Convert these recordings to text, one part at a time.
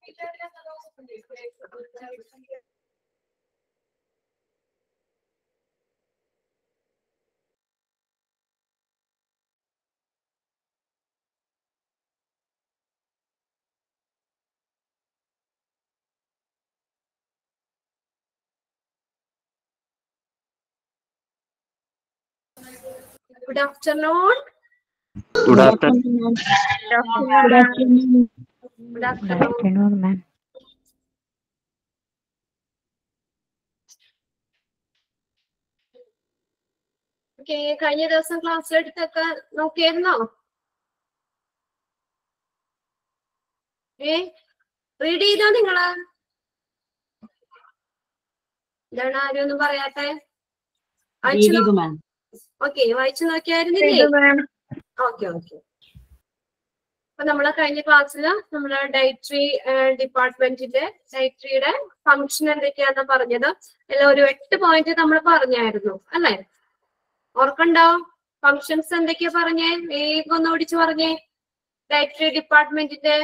Good afternoon. Good afternoon. Good afternoon. Good afternoon. afternoon, ma'am. Okay കഴിഞ്ഞ ദിവസം class എടുത്തൊക്കെ നോക്കിയായിരുന്നോ ഏ read ചെയ്തോ നിങ്ങള് എന്താണ് ആരും ഒന്നും പറയാത്തെ ഓക്കെ വായിച്ചു നോക്കിയായിരുന്നില്ലേ ഓക്കെ ഓക്കെ അപ്പൊ നമ്മള് കഴിഞ്ഞ ക്ലാസ്സിൽ നമ്മള് ഡയറ്ററി ഡിപ്പാർട്ട്മെന്റിന്റെ ഡയറ്ററിയുടെ ഫംഗ്ഷൻ എന്തൊക്കെയാന്ന് പറഞ്ഞത് എല്ലാം ഒരു എട്ട് പോയിന്റ് നമ്മൾ പറഞ്ഞായിരുന്നു അല്ലെ ഓർക്കണ്ടോ ഫങ്ഷൻസ് എന്തൊക്കെയാ പറഞ്ഞേ വേഗം ഒന്ന് ഓടിച്ചു പറഞ്ഞേ ഡയറ്ററി ഡിപ്പാർട്ട്മെന്റിന്റെ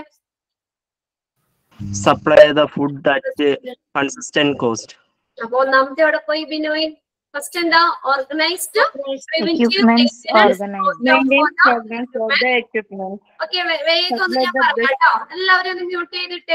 Supply the food at a consistent cost. അപ്പൊ ഒന്നാമത്തെ അവിടെ പോയി ബിനോയ് ഫസ്റ്റ് എന്താ organized Equipments organized. Maintain progress of the equipment. ഓക്കെ വേഗം ഒന്ന് ഞാൻ Supply the പറയാം കേട്ടോ എല്ലാവരും ഒന്ന് മ്യൂട്ട് ചെയ്തിട്ടേ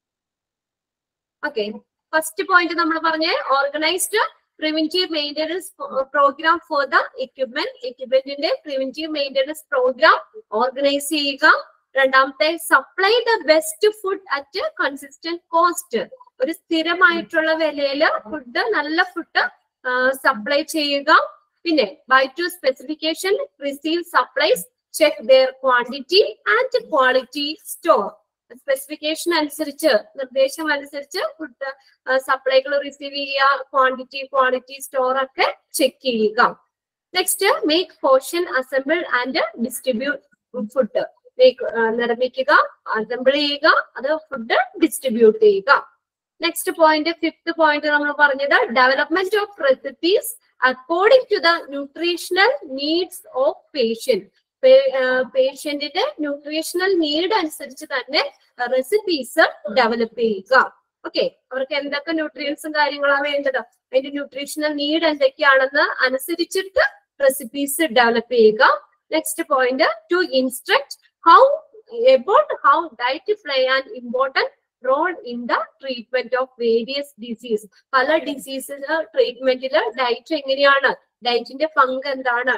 ഓക്കെ ഫസ്റ്റ് പോയിന്റ് നമ്മൾ പറഞ്ഞേ organized preventive maintenance program for the equipment എക്യുപ്മെന്റിന്റെ പ്രിവെന്റീവ് മെയിൻ്റെനൻസ് പ്രോഗ്രാം ഓർഗനൈസ് ചെയ്യുക രണ്ടാമത്തെ supply the best food at consistent cost ഒരു സ്ഥിരമായിട്ടുള്ള വിലയില് ഫുഡ് നല്ല ഫുഡ് സപ്ലൈ ചെയ്യുക പിന്നെ buy to specification receive supplies check their quantity and quality store specification അനുസരിച്ച് നിർദ്ദേശം അനുസരിച്ച് ഫുഡ് സപ്ലൈകൾ റിസീവ് ചെയ്യുക ക്വാണ്ടിറ്റി ക്വാളിറ്റി സ്റ്റോർ ഒക്കെ ചെക്ക് ചെയ്യുക next make portion assemble and distribute food make നിർമ്മിക്കുക അസംബിൾ ചെയ്യുക അത് ഫുഡ് ഡിസ്ട്രിബ്യൂട്ട് ചെയ്യുക നെക്സ്റ്റ് പോയിന്റ് ഫിഫ്ത് പോയിന്റ് നമ്മൾ പറഞ്ഞത് development of recipes according to the nutritional needs of patient പേഷ്യന്റിന്റെ ന്യൂട്രീഷണൽ നീഡ് അനുസരിച്ച് തന്നെ റെസിപ്പീസ് ഡെവലപ്പ് ചെയ്യുക ഓക്കെ അവർക്ക് എന്തൊക്കെ ന്യൂട്രിയൻസും കാര്യങ്ങളാണ് വേണ്ടത് അതിന്റെ ന്യൂട്രീഷണൽ നീഡ് എന്തൊക്കെയാണെന്ന് അനുസരിച്ചിട്ട് റെസിപ്പീസ് ഡെവലപ്പ് ചെയ്യുക next point to instruct how about how diet play an important role in the treatment of various disease പല ഡിസീസിന് ട്രീറ്റ്മെന്റിൽ ഡയറ്റ് എങ്ങനെയാണ് ഡയറ്റിന്റെ പങ്ക് എന്താണ്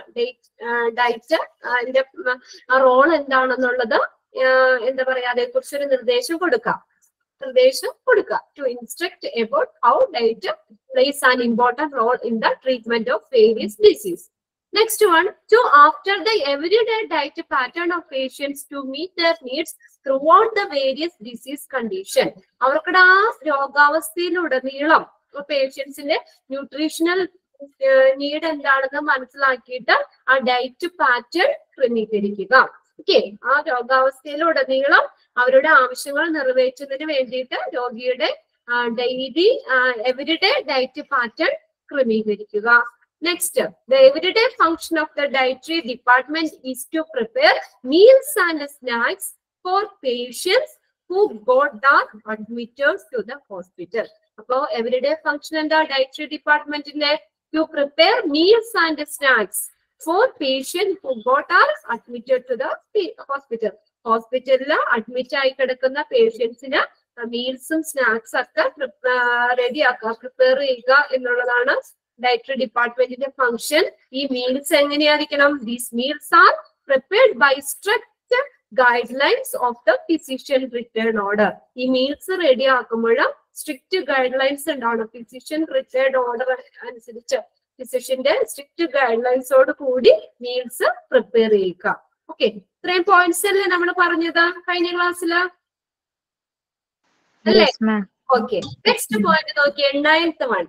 ഡയറ്റ് അതിന്റെ റോൾ എന്താണെന്നുള്ളത് ആഹ് എന്താ പറയാ അതേക്കുറിച്ചൊരു നിർദ്ദേശം കൊടുക്കാം നിർദ്ദേശം കൊടുക്കുക to instruct about how diet plays an important role in the treatment of various disease next one to after the everyday diet pattern of patients to meet their needs throughout the various disease condition അവർക്കുടെ ആ രോഗാവസ്ഥയിലുടനീളം പേഷ്യൻസിന്റെ nutritional need എന്താണെന്ന് മനസ്സിലാക്കിയിട്ട് ആ diet pattern ക്രമീകരിക്കുക okay ആ രോഗാവസ്ഥയിലുടനീളം അവരുടെ ആവശ്യങ്ങൾ നിറവേറ്റുന്നതിന് വേണ്ടിയിട്ട് രോഗിയുടെ ഡെയിലി എവരിഡേ ഡയറ്റ് പാറ്റേൺ ക്രമീകരിക്കുക next the everyday function of the dietary department is to prepare meals and snacks for patients who got are admitted to the hospital അപ്പോ എവരിഡേ ഫംഗ്ഷൻ എന്താ ഡയറ്ററി ഡിപ്പാർട്ട്മെന്റിന്റെ to prepare meals and snacks for patient who got are admitted to the hospital ഹോസ്പിറ്റലിൽ admit ആയി കിടക്കുന്ന പേഷ്യൻസിന് മീൽസും snacks ഒക്കെ ready ആക്കുക പ്രിപ്പയർ ചെയ്യുക എന്നുള്ളതാണ് ഡയറ്ററി ഡിപ്പാർട്ട്മെന്റിന്റെ ഫംഗ്ഷൻ ഈ മീൽസ് എങ്ങനെയായിരിക്കണം these meals are prepared by strict guidelines of the physician written order ഈ മീൽസ് റെഡി ആക്കുമ്പോഴും സ്ട്രിക്റ്റ് ഗൈഡ് ലൈൻസ് ഉണ്ടാവണം ഫിസിഷ്യൻ റിട്ടേൺ ഓർഡർ അനുസരിച്ച് ഫിസിഷ്യന്റെ സ്ട്രിക്റ്റ് ഗൈഡ് ലൈൻസോട് കൂടി മീൽസ് പ്രിപ്പയർ ചെയ്യുക ഓക്കെ ഇത്രയും പോയിന്റ്സ് അല്ലേ നമ്മൾ പറഞ്ഞത് കഴിഞ്ഞ ക്ലാസ്സിൽ അല്ലേ Yes, ma'am. Okay next point നോക്കിയേ ninth one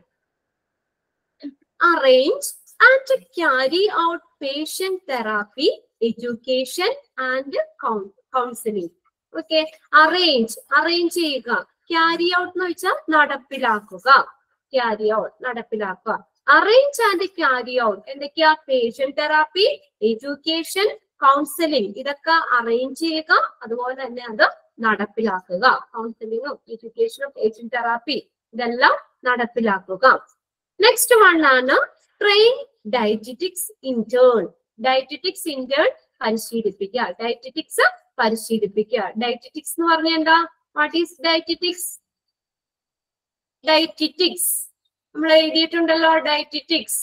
arrange and carry out patient therapy, education and coun- counseling. Okay arrange arrange ചെയ്യുക ക്യാരി ഔട്ട് എന്ന് വെച്ചാൽ നടപ്പിലാക്കുക ക്യാരി ഔട്ട് നടപ്പിലാക്കുക അറേഞ്ച് ആൻഡ് ക്യാരി ഔട്ട് എന്തൊക്കെയാ പേഷ്യന്റ് തെറാപ്പി എഡ്യൂക്കേഷൻ കൗൺസിലിംഗ് ഇതൊക്കെ arrange ചെയ്യുക അതുപോലെ തന്നെ അത് നടപ്പിലാക്കുക കൗൺസിലിങ്ങും എഡ്യൂക്കേഷനും ഏജന്റ് തെറാപ്പി ഇതെല്ലാം നടപ്പിലാക്കുക നെക്സ്റ്റ് വൺ ആണ് train dietetics intern dietetics intern പരിശീലിപ്പിക്കുക ഡയറ്ററ്റിക്സ് പരിശീലിപ്പിക്കുക ഡയറ്ററ്റിക്സ് എന്ന് പറഞ്ഞാൽ എന്താ വാട്ട് ഈസ് ഡയറ്ററ്റിക്സ് ഡയറ്ററ്റിക്സ് നമ്മൾ എഴുതിയിട്ടുണ്ടല്ലോ dietetics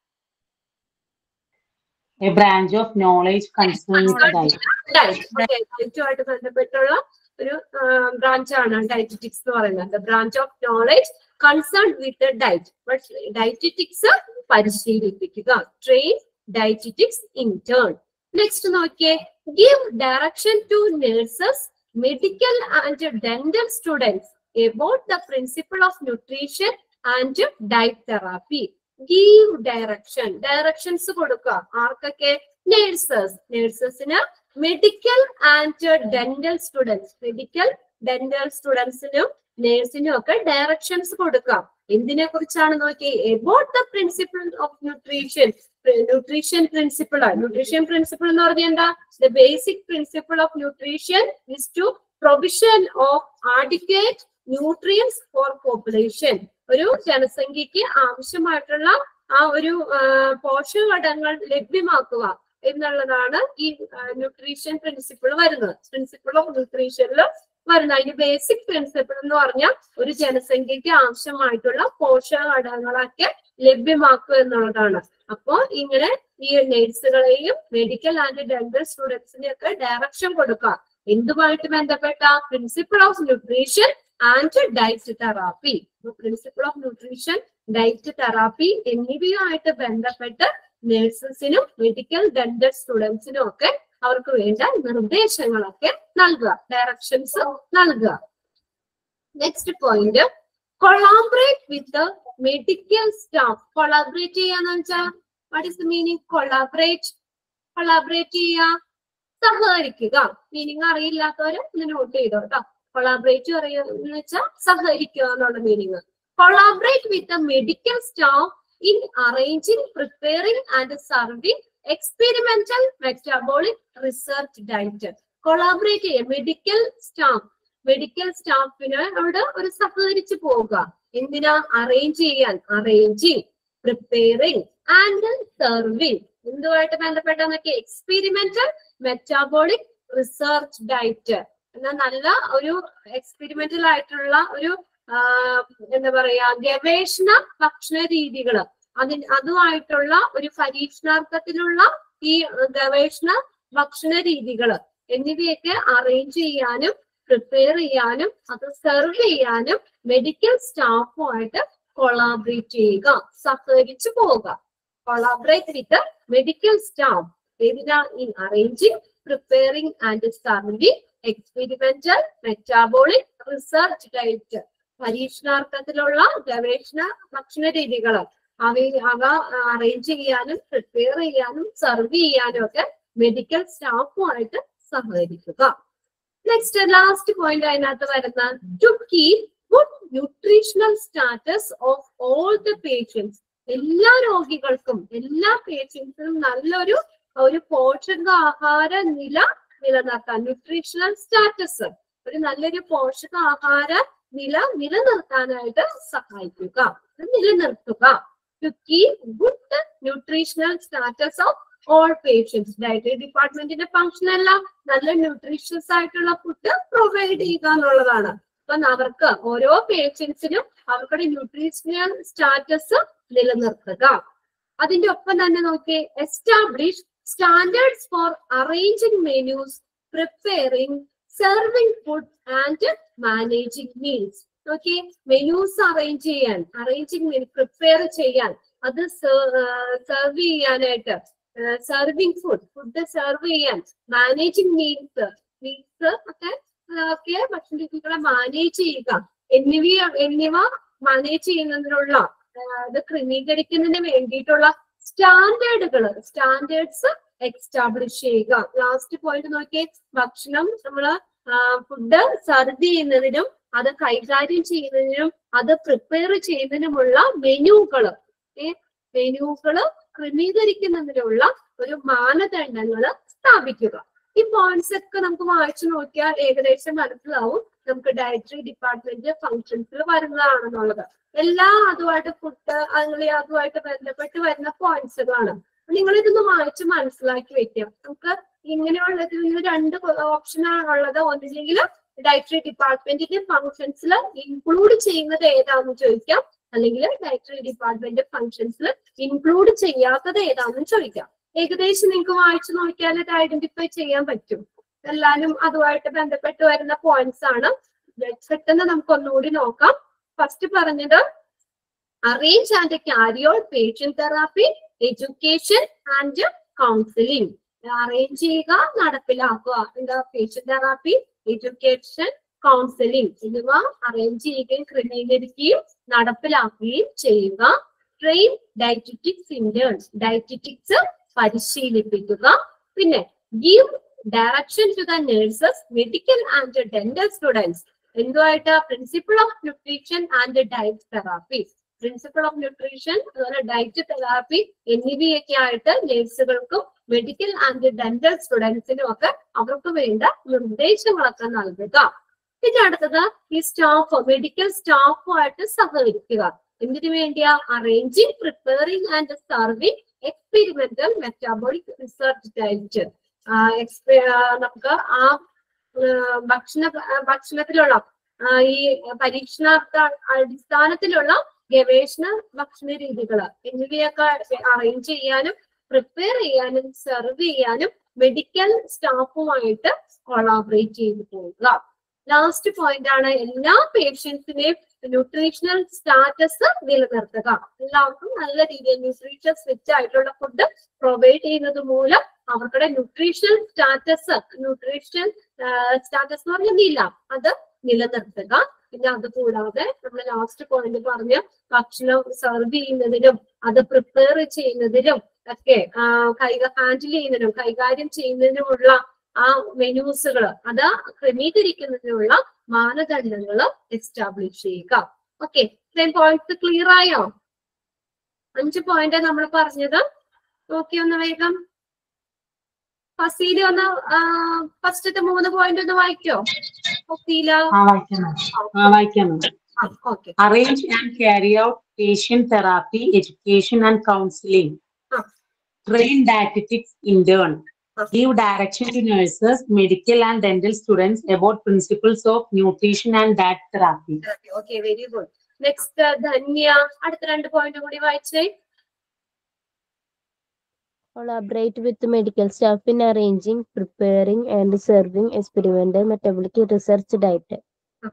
A branch of knowledge concerning diet. ഡയറ്റുമായിട്ട് ബന്ധപ്പെട്ടുള്ള ഒരു ബ്രാഞ്ച് ആണ് ഡയറ്ററ്റിക്സ് എന്ന് പറയുന്നത് branch of knowledge concern with diet but dietetics പരിശീലിപ്പിക്കുക ട്രെയിൻ ഡയറ്ററ്റിക്സ് ഇന്റേൺ നെക്സ്റ്റ് നോക്കിയേ give direction to nurses medical and dental students about the principle of nutrition and diet therapy. Give direction. Directions കൊടുക്കുക ആർക്കൊക്കെ nurses നേഴ്സസിന് medical and dental students medical dental സ്റ്റുഡൻസിനും നേഴ്സിനും ഒക്കെ directions കൊടുക്കാം എന്തിനെ കുറിച്ചാണ് നോക്കി about the principle of nutrition nutrition principle nutrition principle എന്ന് പറഞ്ഞാൽ എന്താ the basic principle of nutrition is to provision of adequate nutrients for population ഒരു ജനസംഖ്യക്ക് ആവശ്യമായിട്ടുള്ള ആ ഒരു ആ, പോഷകഘടകങ്ങൾ ലഭ്യമാക്കുക എന്നുള്ളതാണ് ഈ ന്യൂട്രീഷൻ പ്രിൻസിപ്പിൾ വരുന്നത് പ്രിൻസിപ്പിൾ ഓഫ് ന്യൂട്രീഷനിൽ വരുന്നത് അതിന്റെ ബേസിക് പ്രിൻസിപ്പിൾ എന്ന് പറഞ്ഞാൽ ഒരു ജനസംഖ്യക്ക് ആവശ്യമായിട്ടുള്ള പോഷകഘടകങ്ങളൊക്കെ ലഭ്യമാക്കുക എന്നുള്ളതാണ് അപ്പോ ഇങ്ങനെ ഈ നഴ്സുകളെയും മെഡിക്കൽ ആൻഡ് ഡെന്റൽ സ്റ്റുഡൻസിനെ ഒക്കെ ഡയറക്ഷൻ കൊടുക്കുക എന്തുമായിട്ട് ബന്ധപ്പെട്ട principle of nutrition and diet therapy principle of nutrition diet therapy എന്നിവയുമായിട്ട് ബന്ധപ്പെട്ട് നഴ്സസിനും മെഡിക്കൽ ഡെന്റൽ സ്റ്റുഡൻസിനും ഒക്കെ അവർക്ക് വേണ്ട നിർദ്ദേശങ്ങളൊക്കെ നൽകുക ഡയറക്ഷൻസ് നൽകുക next point collaborate with medical staff collaborate ചെയ്യാന്ന് വെച്ചാൽ what is the meaning collaborate collaborate ചെയ്യുക സഹകരിക്കുക മീനിങ് അറിയില്ലാത്തവര് ഒന്ന് നോട്ട് ചെയ്തോ കേട്ടോ കൊളാബറേറ്റ് പറയുക വെച്ചാൽ സഹകരിക്കുക എന്നുള്ള meaning collaborate with the medical staff in arranging preparing and serving experimental metabolic research diet കൊളാബറേറ്റ് ചെയ്യുക മെഡിക്കൽ സ്റ്റാഫ് മെഡിക്കൽ സ്റ്റാഫിനോട് ഒരു സഹകരിച്ച് പോവുക എന്തിനാ അറേഞ്ച് ചെയ്യാൻ അറേഞ്ചിങ് പ്രിപ്പയറിംഗ് ആൻഡ് സർവിംഗ് എന്തുമായിട്ട് ബന്ധപ്പെട്ടെന്നൊക്കെ എക്സ്പെരിമെന്റൽ മെറ്റാബോളിക് റിസർച്ച് ഡയറ്റ് എന്നാൽ നല്ല ഒരു എക്സ്പെരിമെന്റൽ ആയിട്ടുള്ള ഒരു ആ, എന്താ പറയാ ഗവേഷണ ഭക്ഷണ രീതികള് അതിന് അതുമായിട്ടുള്ള ഒരു പരീക്ഷണാർത്ഥത്തിലുള്ള ഈ ഗവേഷണ ഭക്ഷണ രീതികള് എന്നിവയൊക്കെ അറേഞ്ച് ചെയ്യാനും പ്രിപ്പയർ ചെയ്യാനും അത് സെർവ് ചെയ്യാനും മെഡിക്കൽ സ്റ്റാഫുമായിട്ട് കൊളാബറേറ്റ് ചെയ്യുക സഹകരിച്ചു പോവുക കൊളാബറേറ്റ് വിത്ത് മെഡിക്കൽ സ്റ്റാഫ് ഏതിനാ in arranging preparing and serving experimental metabolic research diet പരീക്ഷണാർത്ഥത്തിലുള്ള ഗവേഷണ ഭക്ഷണ രീതികൾ അവ അവ അറേഞ്ച് ചെയ്യാനും പ്രിപ്പയർ ചെയ്യാനും സർവ് ചെയ്യാനും ഒക്കെ മെഡിക്കൽ സ്റ്റാഫുമായിട്ട് സഹകരിക്കുക നെക്സ്റ്റ് ലാസ്റ്റ് പോയിന്റ് അതിനകത്ത് വരുന്ന to keep good nutritional status of all the patients എല്ലാ രോഗികൾക്കും എല്ലാ പേഷ്യൻസിനും നല്ലൊരു ഒരു പോഷകാഹാര നില നിലനിർത്താൻ ന്യൂട്രീഷണൽ സ്റ്റാറ്റസ് ഒരു നല്ലൊരു പോഷകാഹാര നില നിലനിർത്താനായിട്ട് സഹായിക്കുക ഇത് നിലനിർത്തുക to keep good nutritional status of all patients dietary ഡിപ്പാർട്ട്മെന്റിന്റെ ഫംഗ്ഷൻ എല്ലാം നല്ല ന്യൂട്രീഷ്യസ് ആയിട്ടുള്ള ഫുഡ് പ്രൊവൈഡ് ചെയ്യുക എന്നുള്ളതാണ് അപ്പൊ അവർക്ക് ഓരോ പേഷ്യൻസിനും അവരുടെ ന്യൂട്രീഷണൽ സ്റ്റാറ്റസ് നിലനിർത്തുക അതിന്റെ ഒപ്പം തന്നെ നോക്കി establish standards for arranging menus preparing serving food and managing meals നോക്കി മെനൂസ് അറേഞ്ച് ചെയ്യാൻ അറേഞ്ചിങ് മീൽ പ്രിപ്പയർ ചെയ്യാൻ അത് സെർവ് ചെയ്യാനായിട്ട് സെർവിംഗ് ഫുഡ് ഫുഡ് സെർവ് ചെയ്യാൻ മാനേജിംഗ് മീൽസ് മീൽസ് ഒക്കെ ആ, ഒക്കെ ഭക്ഷണ രീതികളെ മാനേജ് ചെയ്യുക എന്നിവ എന്നിവ മാനേജ് ചെയ്യുന്നതിനുള്ള ആ, അത് ക്രമീകരിക്കുന്നതിന് വേണ്ടിയിട്ടുള്ള സ്റ്റാൻഡേർഡുകൾ സ്റ്റാൻഡേർഡ്സ് എക്സ്റ്റാബ്ലിഷ് ചെയ്യുക ലാസ്റ്റ് പോയിന്റ് നോക്കിയേ ഭക്ഷണം നമ്മള് ഫുഡ് സെർവ് ചെയ്യുന്നതിനും അത് കൈകാര്യം ചെയ്യുന്നതിനും അത് പ്രിപ്പയർ ചെയ്യുന്നതിനുമുള്ള മെനുകള് മെനുകള് ക്രമീകരിക്കുന്നതിനുള്ള ഒരു മാനദണ്ഡങ്ങള് സ്ഥാപിക്കുക ഈ പോയിന്റ്സ് ഒക്കെ നമുക്ക് വായിച്ചു നോക്കിയാൽ ഏകദേശം മനസ്സിലാവും നമുക്ക് ഡയറ്ററി ഡിപ്പാർട്ട്മെന്റ് ഫങ്ഷൻസിൽ വരുന്നതാണെന്നുള്ളത് എല്ലാ അതുമായിട്ട് ഫുഡ് അങ്ങനെ അതുമായിട്ട് ബന്ധപ്പെട്ട് വരുന്ന പോയിന്റ്സുകളാണ് നിങ്ങൾ ഇതൊന്ന് വായിച്ച് മനസ്സിലാക്കി വെക്കാം നമുക്ക് ഇങ്ങനെയുള്ള ഇതിൽ നിന്ന് രണ്ട് ഓപ്ഷൻ ഉള്ളത് ഒന്നില്ലെങ്കിൽ ഡയറ്ററി ഡിപ്പാർട്ട്മെന്റിന്റെ ഫങ്ഷൻസിൽ ഇൻക്ലൂഡ് ചെയ്യുന്നത് ഏതാണെന്ന് ചോദിക്കാം അല്ലെങ്കിൽ ഡയറ്ററി ഡിപ്പാർട്ട്മെന്റ് ഫങ്ഷൻസിൽ ഇൻക്ലൂഡ് ചെയ്യാത്തത് ഏതാണെന്ന് ചോദിക്കാം ഏകദേശം നിങ്ങൾക്ക് വായിച്ചു നോക്കിയാൽ ഇത് ഐഡന്റിഫൈ ചെയ്യാൻ പറ്റും എല്ലാരും അതുമായിട്ട് ബന്ധപ്പെട്ട് വരുന്ന പോയിന്റ്സ് ആണ് പെട്ടെന്ന് നമുക്ക് ഒന്നുകൂടി നോക്കാം ഫസ്റ്റ് പറഞ്ഞത് arrange and carry out patient therapy education and counselling arrange ചെയ്യുക നടപ്പിലാക്കുക എന്താ പേഷ്യന്റ് തെറാപ്പി എഡ്യൂക്കേഷൻ കൗൺസിലിംഗ് എന്നിവ അറേഞ്ച് ചെയ്യുകയും ക്രമീകരിക്കുകയും നടപ്പിലാക്കുകയും ചെയ്യുക ട്രെയിൻ ഡയറ്ററ്റിക്സ് ഇന്റേൺസ് ഡയറ്ററ്റിക്സ് പരിശീലിപ്പിക്കുക പിന്നെ give direction to the nurses medical and dental students എന്തുമായിട്ട് principle of nutrition and diet therapy principle of nutrition അതുപോലെ ഡയറ്റ് തെറാപ്പി എന്നിവയൊക്കെ ആയിട്ട് നേഴ്സുകൾക്കും മെഡിക്കൽ ആൻഡ് ഡെന്റൽ സ്റ്റുഡൻസിനും ഒക്കെ അവർക്ക് വേണ്ട നിർദ്ദേശങ്ങളൊക്കെ നൽകുക പിന്നെ അടുത്തത് ഈ സ്റ്റാഫ് മെഡിക്കൽ സ്റ്റാഫുമായിട്ട് സഹകരിക്കുക എന്തിനു വേണ്ടിയാ arranging preparing and serving experimental metabolic research diet നമുക്ക് ആ ആ, ഭക്ഷണ ഭക്ഷണത്തിലുള്ള ആ, ഈ പരീക്ഷണാർത്ഥ അടിസ്ഥാനത്തിലുള്ള ഗവേഷണ ഭക്ഷണ രീതികൾ എന്നിവയൊക്കെ അറേഞ്ച് ചെയ്യാനും പ്രിപ്പയർ ചെയ്യാനും സെർവ് ചെയ്യാനും മെഡിക്കൽ സ്റ്റാഫുമായിട്ട് കൊളാബറേറ്റ് ചെയ്തു പോവുക ലാസ്റ്റ് പോയിന്റ് ആണ് എല്ലാ പേഷ്യൻസിനെയും ന്യൂട്രീഷണൽ സ്റ്റാറ്റസ് നിലനിർത്തുക എല്ലാവർക്കും നല്ല രീതിയിൽ ന്യൂട്രീഷൻ സ്വിച്ച് ആയിട്ടുള്ള ഫുഡ് പ്രൊവൈഡ് ചെയ്യുന്നത് മൂലം അവർക്കുടെ ന്യൂട്രീഷണൽ സ്റ്റാറ്റസ് ന്യൂട്രീഷൻ സ്റ്റാറ്റസ് എന്ന് പറഞ്ഞില്ല അത് നിലനിർത്തുക പിന്നെ അത് കൂടാതെ നമ്മൾ ലാസ്റ്റ് പോയിന്റ് പറഞ്ഞ ഭക്ഷണം സെർവ് ചെയ്യുന്നതിനും അത് പ്രിപ്പയർ ചെയ്യുന്നതിനും ഒക്കെ കൈക ഹാൻഡിൽ ചെയ്യുന്നതിനും കൈകാര്യം ചെയ്യുന്നതിനുമുള്ള ആ മെനൂസുകൾ അത് ക്രമീകരിക്കുന്നതിനുള്ള മാനദണ്ഡങ്ങൾ എസ്റ്റാബ്ലിഷ് ചെയ്യുക ഓക്കെ ഇത്രയും പോയിന്റ്സ് ക്ലിയർ ആയോ അഞ്ച് പോയിന്റ് നമ്മൾ പറഞ്ഞത് നോക്കി ഒന്ന് വേഗം ഫസീല ഒന്ന് ഫസ്റ്റത്തെ മൂന്ന് പോയിന്റ് ഒന്ന് വായിക്കോ ഫസീല ആ വായിക്കാം ആ വായിക്കാം okay arrange and carry out patient therapy, education and counseling. Ah. Train dietetics intern. Ah. Give direction to nurses, medical and dental students about principles of nutrition and diet therapy. Okay very good next Dhanya അടുത്ത രണ്ട് point കൂടി വായിച്ചേ Collaborate with medical staff in arranging, preparing, and serving experimental metabolic research diet. Ah.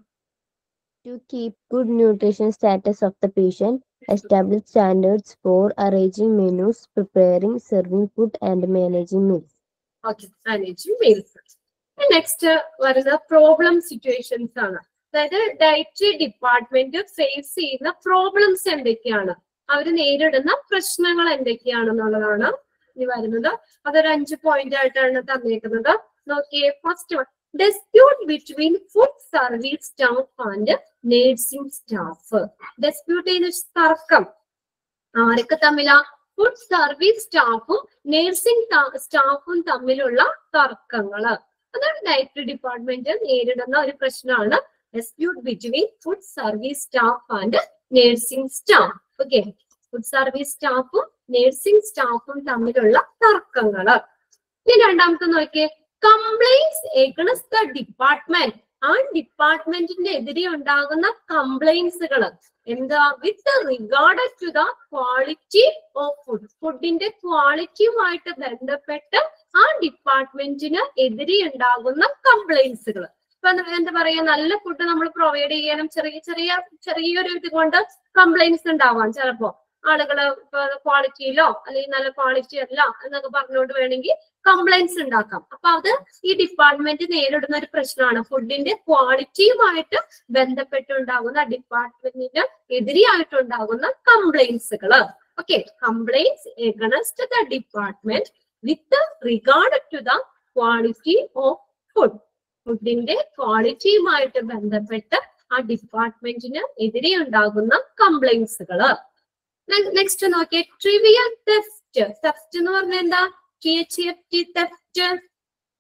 To keep good nutrition status of the patient, establish standards for arranging menus, preparing, serving food, and managing meals. Okay managing meals next വരുന്ന problem situations ആണ് അതായത് dietary department face ചെയ്യുന്ന problems എന്തൊക്കെയാണ് അവർ നേരിടുന്ന പ്രശ്നങ്ങൾ എന്തൊക്കെയാണെന്നുള്ളതാണ് ഇനി വരുന്നത് അതൊരു അഞ്ച് പോയിന്റ് ആയിട്ടാണ് തന്നേക്കുന്നത് നോക്കിയേ first one dispute between food service staff and nursing staff dispute ചെയ്യുന്ന തർക്കം ആരൊക്കെ തമ്മിലാ ഫുഡ് സർവീസ് സ്റ്റാഫും നേഴ്സിംഗ് സ്റ്റാഫും തമ്മിലുള്ള തർക്കങ്ങള് അതാണ് ഡയറ്ററി ഡിപ്പാർട്ട്മെന്റ് നേരിടുന്ന ഒരു പ്രശ്നമാണ് dispute between food service staff and nursing staff okay food service സ്റ്റാഫും നേഴ്സിംഗ് സ്റ്റാഫും തമ്മിലുള്ള തർക്കങ്ങള് ഇനി രണ്ടാമത്തെ നോക്കിയേ കംപ്ലൈൻസ് എഗണസ്റ്റ് ദ ഡിപ്പാർട്ട്മെന്റ് ആ ഡിപ്പാർട്ട്മെന്റിന്റെ എതിരെ ഉണ്ടാകുന്ന കംപ്ലൈൻസുകൾ എന്താ with regard to the quality of food ഫുഡിന്റെ ക്വാളിറ്റിയുമായിട്ട് ബന്ധപ്പെട്ട് ആ ഡിപ്പാർട്ട്മെന്റിന് എതിരെ ഉണ്ടാകുന്ന കംപ്ലൈൻസുകൾ ഇപ്പൊ എന്താ- എന്താ പറയാ നല്ല ഫുഡ് നമ്മൾ പ്രൊവൈഡ് ചെയ്യാനും ചെറിയ ചെറിയ ചെറിയൊരു ഇത് കൊണ്ട് കംപ്ലൈൻസ് ഉണ്ടാവാം ചിലപ്പോ ആളുകള് ക്വാളിറ്റിയിലോ അല്ലെങ്കിൽ നല്ല ക്വാളിറ്റി അല്ല എന്നൊക്കെ പറഞ്ഞുകൊണ്ട് വേണമെങ്കിൽ കംപ്ലൈൻസ് ഉണ്ടാക്കാം അപ്പൊ അത് ഈ ഡിപ്പാർട്ട്മെന്റ് നേരിടുന്ന ഒരു പ്രശ്നമാണ് ഫുഡിന്റെ ക്വാളിറ്റിയുമായിട്ട് ബന്ധപ്പെട്ടുണ്ടാകുന്ന ഡിപ്പാർട്ട്മെന്റിന് എതിരെയായിട്ടുണ്ടാകുന്ന കംപ്ലൈൻസുകള് okay complaints against the department with regard to the quality of food ഫുഡിന്റെ ക്വാളിറ്റിയുമായിട്ട് ബന്ധപ്പെട്ട് ആ ഡിപ്പാർട്ട്മെന്റിന് എതിരെ ഉണ്ടാകുന്ന കംപ്ലൈൻസുകള് നെക്സ്റ്റ് നോക്കിയേ ട്രിവിയൽ തെഫ്റ്റ് തെഫ്റ്റ് എന്ന് പറഞ്ഞാൽ എന്താ T H F T theft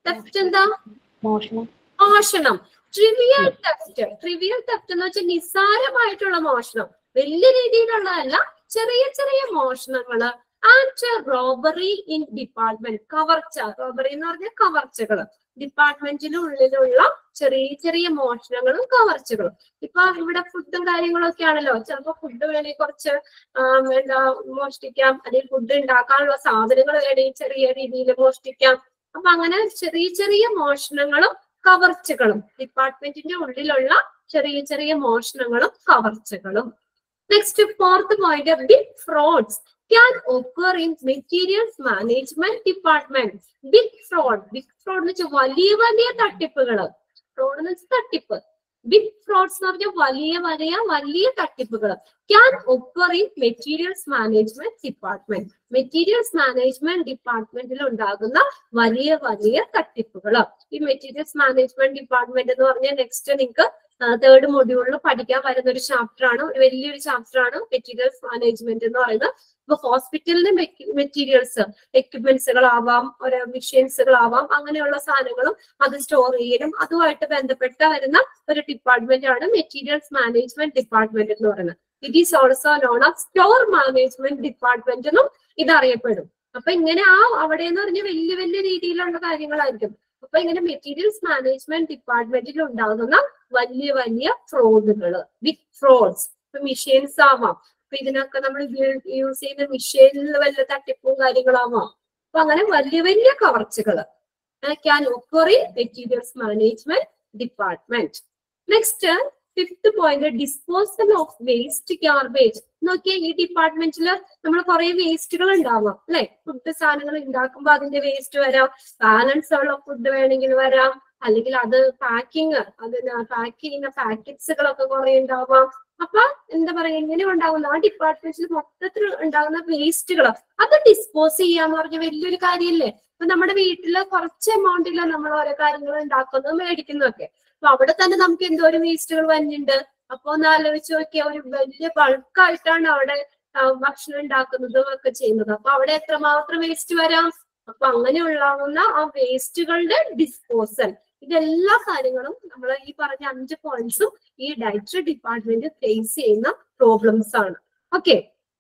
theft എന്താ മോഷണം മോഷണം ട്രിവിയൽ തെഫ്റ്റ് ട്രിവിയൽ തെഫ്റ്റ് എന്ന് വെച്ചാൽ നിസ്സാരമായിട്ടുള്ള മോഷണം വലിയ രീതിയിലുള്ളതല്ല ചെറിയ ചെറിയ മോഷണങ്ങള് ആൻഡ് റോബറി ഇൻ ഡിപ്പാർട്ട്മെന്റ് കവർച്ച റോബറി എന്ന് പറഞ്ഞാൽ കവർച്ചകള് ഡിപ്പാർട്ട്മെന്റിനുള്ളിലുള്ള ചെറിയ ചെറിയ മോഷണങ്ങളും കവർച്ചകളും ഇപ്പൊ ഇവിടെ ഫുഡും കാര്യങ്ങളും ഒക്കെ ആണല്ലോ ചിലപ്പോ ഫുഡ് വേണമെങ്കിൽ കുറച്ച് ആം, എന്താ മോഷ്ടിക്കാം അല്ലെങ്കിൽ ഫുഡ് ഉണ്ടാക്കാനുള്ള സാധനങ്ങൾ വേണമെങ്കിൽ ചെറിയ രീതിയിൽ മോഷ്ടിക്കാം അപ്പൊ അങ്ങനെ ചെറിയ ചെറിയ മോഷണങ്ങളും കവർച്ചകളും ഡിപ്പാർട്ട്മെന്റിന്റെ ഉള്ളിലുള്ള ചെറിയ ചെറിയ മോഷണങ്ങളും കവർച്ചകളും next fourth point big frauds can occur in materials management department big fraud big fraud എന്ന് വെച്ചാൽ വലിയ വലിയ തട്ടിപ്പുകള് ഫ്രോഡ് എന്ന് വെച്ചാൽ തട്ടിപ്പ് ബിഗ് ഫ്രോഡ്സ് എന്ന് പറഞ്ഞാൽ വലിയ വലിയ വലിയ തട്ടിപ്പുകൾ can occur in materials management department materials management ഡിപ്പാർട്ട്മെന്റിൽ ഉണ്ടാകുന്ന വലിയ വലിയ തട്ടിപ്പുകൾ ഈ മെറ്റീരിയൽസ് മാനേജ്മെന്റ് ഡിപ്പാർട്ട്മെന്റ് എന്ന് പറഞ്ഞാൽ നെക്സ്റ്റ് നിങ്ങൾക്ക് തേർഡ് മൊഡ്യൂളിൽ പഠിക്കാൻ വരുന്ന ഒരു ചാപ്റ്റർ ആണ് ഒരു വലിയൊരു ചാപ്റ്റർ ആണ് മെറ്റീരിയൽസ് മാനേജ്മെന്റ് എന്ന് പറയുന്നത് ഇപ്പൊ ഹോസ്പിറ്റലിന് മെറ്റീരിയൽസ് എക്യുപ്മെന്റ്സുകളാവാം ഒരു മെഷീൻസുകളാവാം അങ്ങനെയുള്ള സാധനങ്ങളും അത് സ്റ്റോർ ചെയ്യലും അതുമായിട്ട് ബന്ധപ്പെട്ട വരുന്ന ഒരു ഡിപ്പാർട്ട്മെന്റ് ആണ് മെറ്റീരിയൽസ് മാനേജ്മെന്റ് ഡിപ്പാർട്ട്മെന്റ് എന്ന് പറയുന്നത് it is also known as store management department എന്നും ഇത് അറിയപ്പെടും അപ്പൊ ഇങ്ങനെ ആ അവിടെ എന്ന് പറഞ്ഞാൽ വലിയ വലിയ രീതിയിലുള്ള കാര്യങ്ങളായിരിക്കും അപ്പൊ ഇങ്ങനെ മെറ്റീരിയൽസ് മാനേജ്മെന്റ് ഡിപ്പാർട്ട്മെന്റിൽ ഉണ്ടാകുന്ന വലിയ വലിയ ഫ്രോഡുകൾ ബിഗ് ഫ്രോഡ്സ് ഇപ്പൊ മെഷീൻസ് ആവാം അപ്പൊ ഇതിനൊക്കെ നമ്മൾ യൂസ് ചെയ്യുന്ന മെഷീനിൽ വല്ല തട്ടിപ്പും കാര്യങ്ങളാവാം അപ്പൊ അങ്ങനെ വലിയ വലിയ കവർച്ചകള് can occur materials management department next fifth point disposal of waste garbage നോക്കിയാൽ ഈ ഡിപ്പാർട്ട്മെന്റിൽ നമ്മൾ കുറെ വേസ്റ്റുകൾ ഉണ്ടാവാം അല്ലെ ഫുഡ് സാധനങ്ങൾ ഉണ്ടാക്കുമ്പോൾ അതിന്റെ വേസ്റ്റ് വരാം ബാലൻസ് ഉള്ള ഫുഡ് വേണമെങ്കിൽ വരാം അല്ലെങ്കിൽ അത് പാക്കിങ് അതിന് പാക്ക് ചെയ്യുന്ന പാക്കറ്റ്സുകളൊക്കെ കുറെ ഉണ്ടാവാം അപ്പൊ എന്താ പറയാ ഇങ്ങനെ ഉണ്ടാകുന്ന ആ ഡിപ്പാർട്ട്മെന്റിൽ മൊത്തത്തിൽ ഉണ്ടാകുന്ന വേസ്റ്റുകൾ അത് ഡിസ്പോസ് ചെയ്യാന്ന് പറഞ്ഞ വലിയൊരു കാര്യമല്ലേ ഇപ്പൊ നമ്മുടെ വീട്ടില് കുറച്ച് എമൗണ്ടിൽ നമ്മൾ ഓരോ കാര്യങ്ങൾ ഉണ്ടാക്കുന്നതും മേടിക്കുന്നതൊക്കെ അപ്പൊ അവിടെ തന്നെ നമുക്ക് എന്തോരം വേസ്റ്റുകൾ വരുന്നുണ്ട് അപ്പൊ ഒന്ന് ആലോചിച്ച് നോക്കിയാൽ ഒരു വലിയ ബൾക്കായിട്ടാണ് അവിടെ ആ, ഭക്ഷണം ഉണ്ടാക്കുന്നതും ഒക്കെ ചെയ്യുന്നത് അപ്പൊ അവിടെ എത്രമാത്രം വേസ്റ്റ് വരാം അപ്പൊ അങ്ങനെ ഉണ്ടാകുന്ന ആ വേസ്റ്റുകളുടെ ഡിസ്പോസൽ ഇതെല്ലാ കാര്യങ്ങളും നമ്മൾ ഈ പറഞ്ഞ അഞ്ച് പോയിന്റ്സും ഈ ഡയറ്ററി ഡിപ്പാർട്ട്മെന്റ് ഫേസ് ചെയ്യുന്ന പ്രോബ്ലംസ് ആണ് ഓക്കെ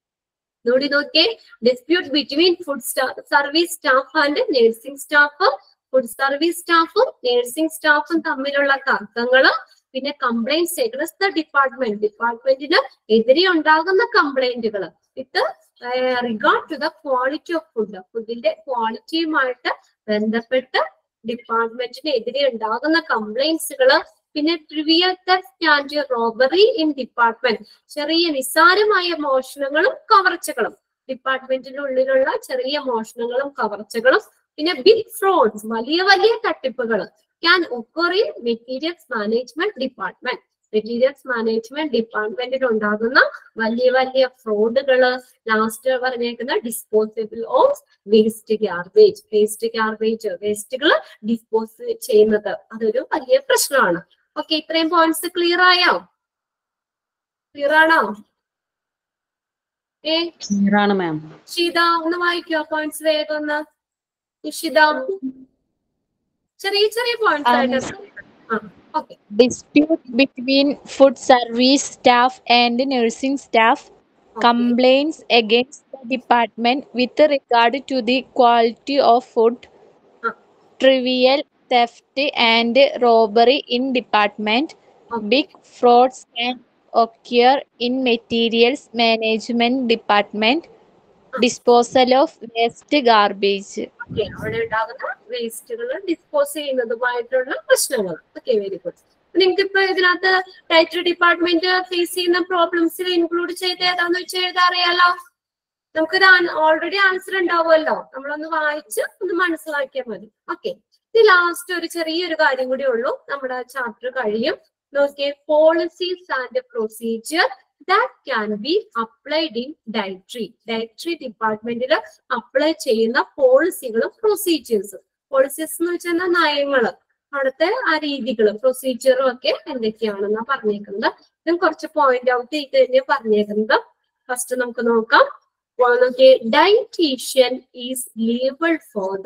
നോടി നോക്കിയേ dispute between food service staff and nursing staff food service സ്റ്റാഫും നഴ്സിംഗ് സ്റ്റാഫും തമ്മിലുള്ള തർക്കങ്ങള് പിന്നെ കംപ്ലൈന്റ് എഗ്നസ് ദ ഡിപ്പാർട്ട്മെന്റ് ഡിപ്പാർട്ട്മെന്റിന് എതിരെ ഉണ്ടാകുന്ന കംപ്ലൈന്റുകൾ with regard to the quality of food ഫുഡിന്റെ ക്വാളിറ്റിയുമായിട്ട് ബന്ധപ്പെട്ട് ഡിപ്പാർട്ട്മെന്റിന് എതിരെ ഉണ്ടാകുന്ന കംപ്ലൈന്റ്സുകള് പിന്നെ trivial theft and robbery in department ചെറിയ നിസ്സാരമായ മോഷണങ്ങളും കവർച്ചകളും ഡിപ്പാർട്ട്മെന്റിന്റെ ഉള്ളിലുള്ള ചെറിയ മോഷണങ്ങളും കവർച്ചകളും പിന്നെ ബിഗ് ഫ്രോഡ്സ് വലിയ വലിയ തട്ടിപ്പുകൾ can occur in materials management department materials management ഡിപ്പാർട്ട്മെന്റിൽ ഉണ്ടാകുന്ന വലിയ വലിയ ഫ്രോഡുകള് ലാസ്റ്റ് പറഞ്ഞേക്കുന്ന disposable of waste garbage waste garbage വേസ്റ്റുകൾ ഡിസ്പോസ് ചെയ്യുന്നത് അതൊരു വലിയ പ്രശ്നമാണ് ഓക്കെ ഇത്രയും പോയിന്റ്സ് ക്ലിയർ ആയോ ക്ലിയർ ആണോ ഏ ആണ് മാം ഷിത ഒന്ന് വായിക്കോ പോയിന്റ്സ് വേഗം ഒന്ന് ഇഷിത ചെറിയ ചെറിയ പോയിന്റ്സ് ആയിട്ട് ആ okay dispute between food service staff and nursing staff complaints against the department with regard to the quality of food Ah. trivial theft and robbery in department big frauds can occur in materials management department disposal of waste garbage okay അവിടെ ഉണ്ടാകുന്ന വേസ്റ്റുകൾ dispose ചെയ്യുന്നതുമായിട്ടുള്ള പ്രശ്നങ്ങൾ okay very good നിങ്ങൾക്ക് ഇപ്പൊ ഇതിനകത്ത് dietary department face ചെയ്യുന്ന പ്രോബ്ലംസിൽ include ചെയ്ത് ഏതാന്ന് വെച്ച് എഴുതാൻ അറിയാലോ നമുക്കൊരു ഓൾറെഡി ആൻസർ ഉണ്ടാവുമല്ലോ നമ്മളൊന്ന് വായിച്ച് ഒന്ന് മനസ്സിലാക്കിയാൽ മതി ഓക്കെ ഇത് ലാസ്റ്റ് ഒരു ചെറിയൊരു കാര്യം കൂടി ഉള്ളൂ നമ്മുടെ ചാപ്റ്റർ കഴിയും നോക്കിയേ policies and procedure that can be applied in dietary dietary ഡിപ്പാർട്ട്മെന്റിൽ അപ്ലൈ ചെയ്യുന്ന പോളിസികളും പ്രൊസീജിയേഴ്സും പോളിസീസ് എന്ന് വെച്ചാൽ നയങ്ങള് അവിടുത്തെ ആ രീതികളും പ്രൊസീജിയറും ഒക്കെ എന്തൊക്കെയാണെന്നാ പറഞ്ഞേക്കുന്നത് ഞാൻ കുറച്ച് പോയിന്റ് ഔട്ട് ചെയ്ത് തന്നെ പറഞ്ഞേക്കുന്നത് ഫസ്റ്റ് നമുക്ക് നോക്കാം dietician is liable for the